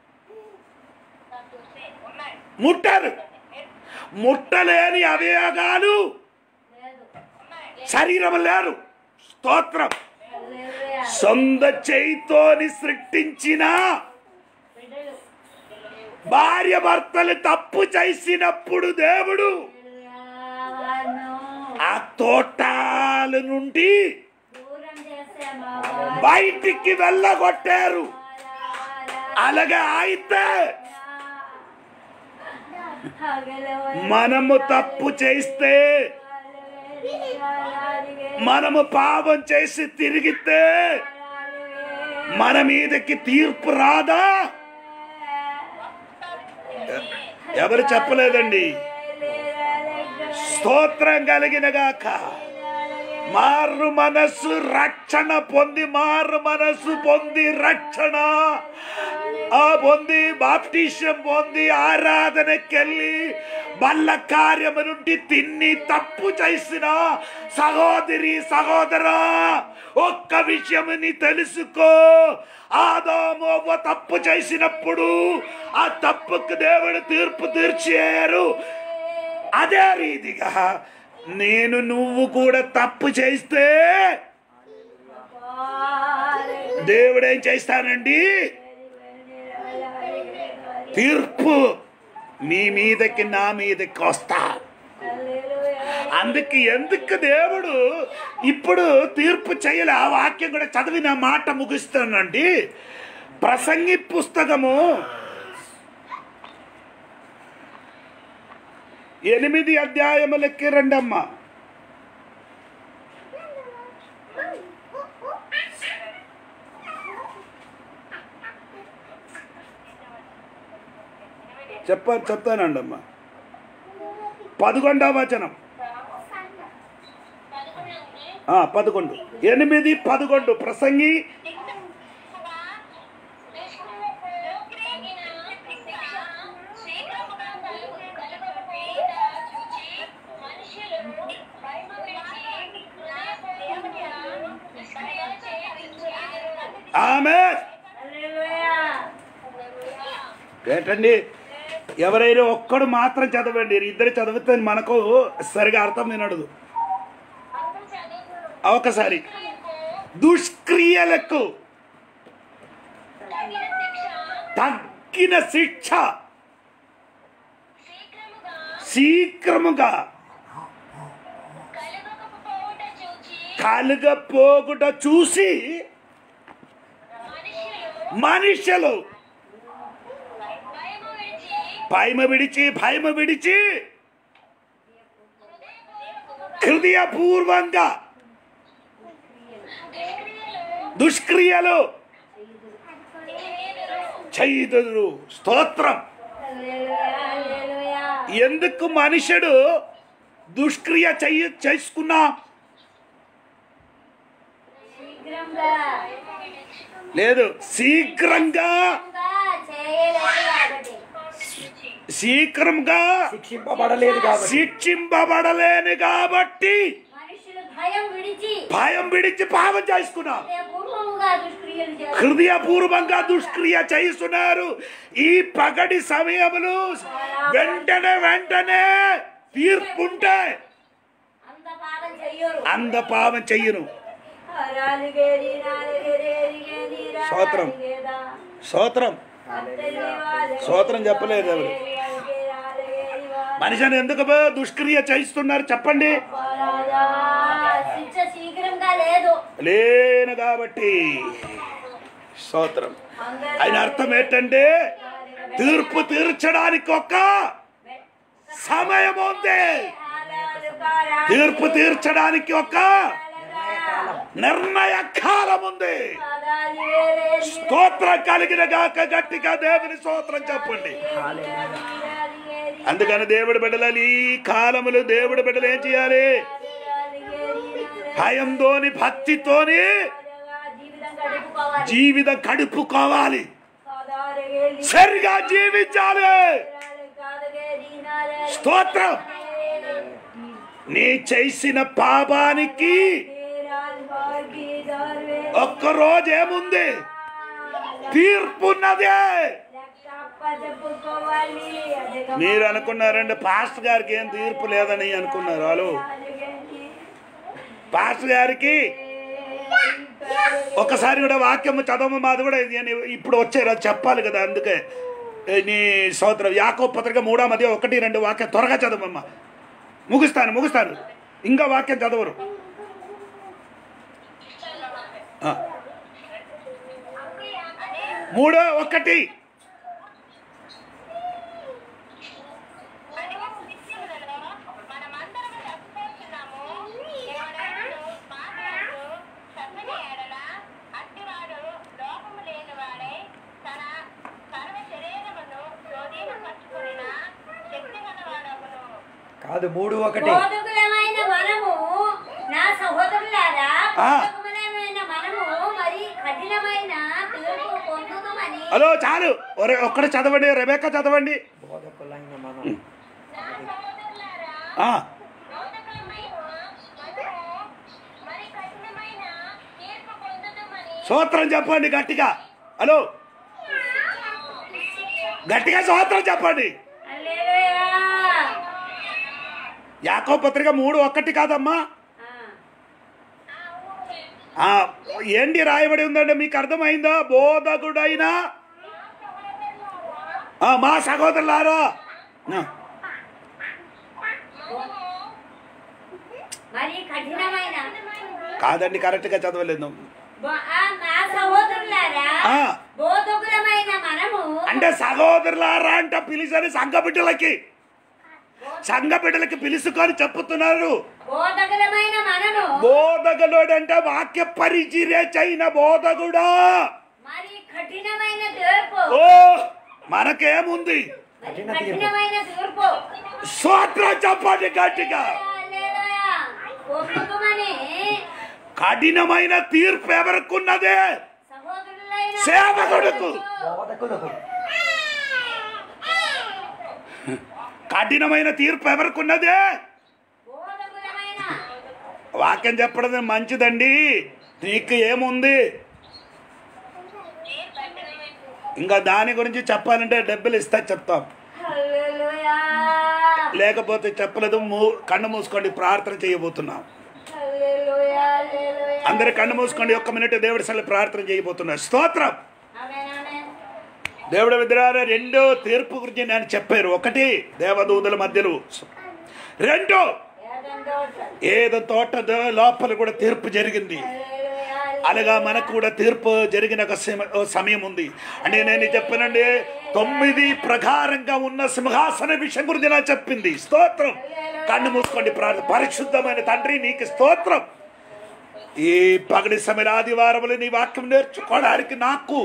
ముట్టారు ముట్టలేని అవయవాలు లేదు శరీరం లేరు స్తోత్రం హల్లెలూయా. సొంత చేయితోని సృష్టించిన బిడ్డలు భార్య భర్తలు తప్పు చేసినప్పుడు దేవుడు హల్లెలూయాను. ఆ తోటాల నుండి దూరం చేసామా బయటికి వెళ్ళగొట్టారు అలాగే అయితే మనము తప్పు చేస్తే మనము పాపం చేసి తిరిగితే మన మీదకి తీర్పు రాదా ఎవరు చెప్పలేదండి స్తోత్రం కలిగిన గాక మారు మనస్సు రక్షణ పొంది మారు మనస్సు పొంది రక్షణ ఆ పొంది బాప్టిషన్ పొంది ఆరాధనకెళ్ళి బల్ల కార్యము నుండి తిన్ని తప్పు చేసిన సహోదరి సహోదరా ఒక్క విషయముని తెలుసుకో ఆదాము అవ్వ తప్పు చేసినప్పుడు ఆ తప్పుకు దేవుడు తీర్పు తీర్చారు అదే రీతిగా నేను నువ్వు కూడా తప్పు చేస్తే దేవుడు ఏం చేస్తానండి తీర్పు నీ మీదకి నా మీదకి వస్తా అందుకే ఎందుకు దేవుడు ఇప్పుడు తీర్పు చేయలే ఆ వాక్యం కూడా చదివి నా మాట ముగిస్తానండి ప్రసంగి పుస్తకము ఎనిమిది అధ్యాయములకి రండమ్మ చెప్ప చెప్తానండి అమ్మా పదకొండవ వచనం ఆ, పదకొండు ఎనిమిది పదకొండు ప్రసంగి ఆమె హల్లెలూయా ఏంటండి ఎవరైనా ఒక్కడు మాత్రం చదవండి ఇద్దరు చదివితే మనకు సరిగా అర్థం వినడదు ఒకసారి దుష్క్రియలకు తగ్గిన శిక్ష శీఘ్రముగా కలుగపోగుట చూసి మనుషులు భయమ విడిచి భయమ విడిచి హృదయపూర్వంగా దుష్క్రియలు చేయుదురు స్తోత్రం హల్లెలూయా హల్లెలూయా ఎందుకు మనుషుడు దుష్క్రియ చెయ్యి చేసుకున్నా శీఘ్రంగా లేదు శీఘ్రంగా శీఘ్రంగా చేయలేదు కాబట్టి శీఘ్రంగా శిక్షింపబడలేదు కాబట్టి శిక్షింపబడలేను కాబట్టి మనుషులు భయం విడిచి భయం విడిచి పాపం చేసుకున్నా పూర్వముగా దుష్క్రియలు చేస్తారు హృదయపూర్వంగా దుష్క్రియ చేస్తున్నారు ఈ పగటి సమయములు వెంటనే వెంటనే తీర్పుంటే అంత పాపం చెయ్యరు అంద పాపం చెయ్యను రాలిగేరి నాలుగేరి స్తోత్రం. స్తోత్రం స్తోత్రం చెప్పలేదు ఎవరు మనిషిని ఎందుకు బా దుష్క్రియ చేయిస్తున్నారు చెప్పండి శిక్ష శీఘ్రంగా లేదు లేను కాబట్టి స్తోత్రం ఆయన అర్థం ఏంటంటే తీర్పు తీర్చడానికి ఒక సమయం ఉంది తీర్పు తీర్చడానికి ఒక నిర్ణయ కాలం ఉంది స్తోత్రం కలిగిన గాక గట్టిగా దేవుని స్తోత్రం చెప్పండి అందుకని దేవుడి బిడ్డలు ఈ కాలములు దేవుడి బిడ్డలు ఏం చేయాలి భయంతోని భక్తితోని జీవితం గడుపుకోవాలి జీవితం కడుపుకోవాలి సరిగా జీవించాలి స్తోత్రం నీ చేసిన పాపానికి ఒక్క రోజు ఏముంది తీర్పున్నదే మీరు అనుకున్నారండి పాస్టర్ గారికి ఏం తీర్పు లేదని అనుకున్నారు వాళ్ళు పాస్టర్ గారికి ఒకసారి కూడా వాక్యము చదవము మాది కూడా నేను ఇప్పుడు వచ్చారు అది చెప్పాలి కదా అందుకే ఏ, నీ సోదరు యాకో పత్రిక మూడో మధ్య ఒకటి రెండు వాక్యం త్వరగా చదవమ్మా ముగిస్తాను ముగిస్తాను ఇంకా వాక్యం చదవరు ఆ. మూడో ఒకటి మనమందరం తప్పుతున్నాము ఎవరైనా మాట్లాడుతూ తప్పని ఎడల అట్టివాడు లోపము లేనివాడై తన సర్వ శరీరమును స్వాధీనపరచుకున్న శక్తి గలవాడవును కాదు మూడు ఒకటి బోధకులమైన మనము నా సహోదరులారా ఆ. బోధకులమైన మనము మరి కఠినమైన తీర్పు పొందుతామని హలో చాలు ఒరే ఒక్కటి చదవండి రెబేక చదవండి బోధకులైన మనం నా సహోదరులారా ఆ, బోధకులమైన మనము మరి కఠినమైన తీర్పు పొందుతామని స్తోత్రం చెప్పండి గట్టిగా హలో గట్టిగా స్తోత్రం చెప్పండి హల్లెలూయా. యాకో పత్రిక మూడు ఒక్కటి కాదమ్మా ఆ. ఆ, ఏంటి రాయబడి ఉందండి మీకు అర్థమైందా బోధకుడైన ఆ, మా సహోదరులారా ఆ, మరి కఠినమైన కాదండి కరెక్ట్గా చదవలేదు బో- ఆ, నా సహోదరులారా ఆ. బోధకులమైన మనము అంటే సహోదరులారా అంట పిలిచని సంఘ బిడ్డలకి సంఘ బిడ్డలకి పిలుచుకొని చెప్పుతున్నారు బోధకులమైన మనము బోధకుడు వాక్య పరిచర్య చైన బోధకుడా మరి కఠినమైన తీర్పు ఓ మనకేముంది కఠిన తీర్పు. కఠినమైన తీర్పు స్తోత్రం చెప్పండి గట్టిగా హల్లెలూయా. ఒప్పుకోమని కఠినమైన తీర్పు ఎవరికున్నదే సహోదరులైన సేవకుడుకు బోధకులకు కఠినమైన తీర్పు ఎవరికున్నదే బోధకులమైన వాక్యం చెప్పడం మంచిదండి నీకు ఏముంది ఇంకా దాని గురించి చెప్పాలంటే డబ్బులు ఇస్తా చెప్తాం హల్లెలూయా. లేకపోతే చెప్పలేదు మూ కన్ను మూసుకోండి ప్రార్థన చేయబోతున్నాం హల్లెలూయా, హల్లెలూయా. అందరు కన్ను మూసుకోండి ఒక్క మినిట్ దేవుడి సల ప్రార్థన చేయబోతున్నా స్తోత్రం ఆమేన్, ఆమేన్. దేవుడి విద్రాల రెండో తీర్పు గురించి నేను చెప్పారు ఒకటి దేవదూతల మధ్యలో రెండు ఏదైనా తోట. ఏదో తోట ద- లోపల కూడా తీర్పు జరిగింది హల్లెలూయా, అలాగా మనకు కూడా తీర్పు జరిగిన ఒక సమ- ఓ సమయం ఉంది అంటే నేను చెప్పానండి తొమ్మిది ప్రకారంగా ఉన్న సింహాసన విషయం గురించి నా చెప్పింది స్తోత్రం కన్ను మూసుకోండి ప్రార్థన పరిశుద్ధమైన తండ్రి నీకు స్తోత్రం ఈ పగడి సమయ ఆదివారములు నీ వాక్యం నేర్చుకోవడానికి నాకు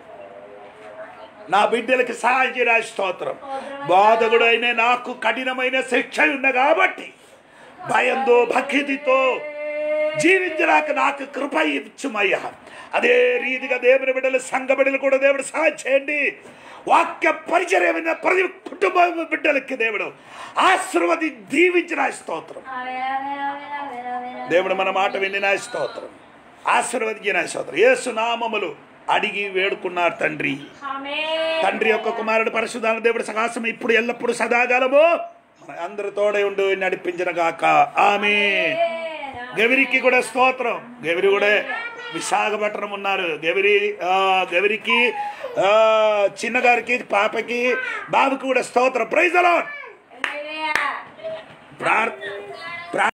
నా బిడ్డలకి సహాయం చేయడానికి స్తోత్రం బాధకుడైన నాకు కఠినమైన శిక్ష ఉంది కాబట్టి భయంతో భక్తితో జీవించడానికి నాకు కృప ఇచ్చుమయ్యా అదే రీతిగా దేవుని బిడ్డలు సంఘ బిడ్డలు కూడా దేవుడు సహాయం చేయండి వాక్య పరిచర్యమైన ప్రతి కుటుంబ బిడ్డలకి దేవుడు ఆశీర్వది దీవించిన స్తోత్రం ఆమేన్, ఆమేన్, ఆమేన్, ఆమేన్, ఆమేన్. దేవుడు మన మాట విని నా స్తోత్రం ఆశీర్వదించిన స్తోత్రం యేసు నామములు అడిగి వేడుకున్నారు తండ్రి ఆమేన్. తండ్రి యొక్క కుమారుడు పరిశుధాన దేవుడు సకాశం ఇప్పుడు ఎల్లప్పుడు సదాకాలము మన అందరి తోడే ఉండి నడిపించిన గాక ఆమె గవిరికి కూడా స్తోత్రం గవిరి కూడా విశాఖపట్నం ఉన్నారు గవిరి ఆ, గవిరికి ఆ, చిన్నగారికి పాపకి బాబుకి కూడా స్తోత్రం ప్రైజ్ అలాట్ హల్లెలూయా. ప్రార్ ప్రార్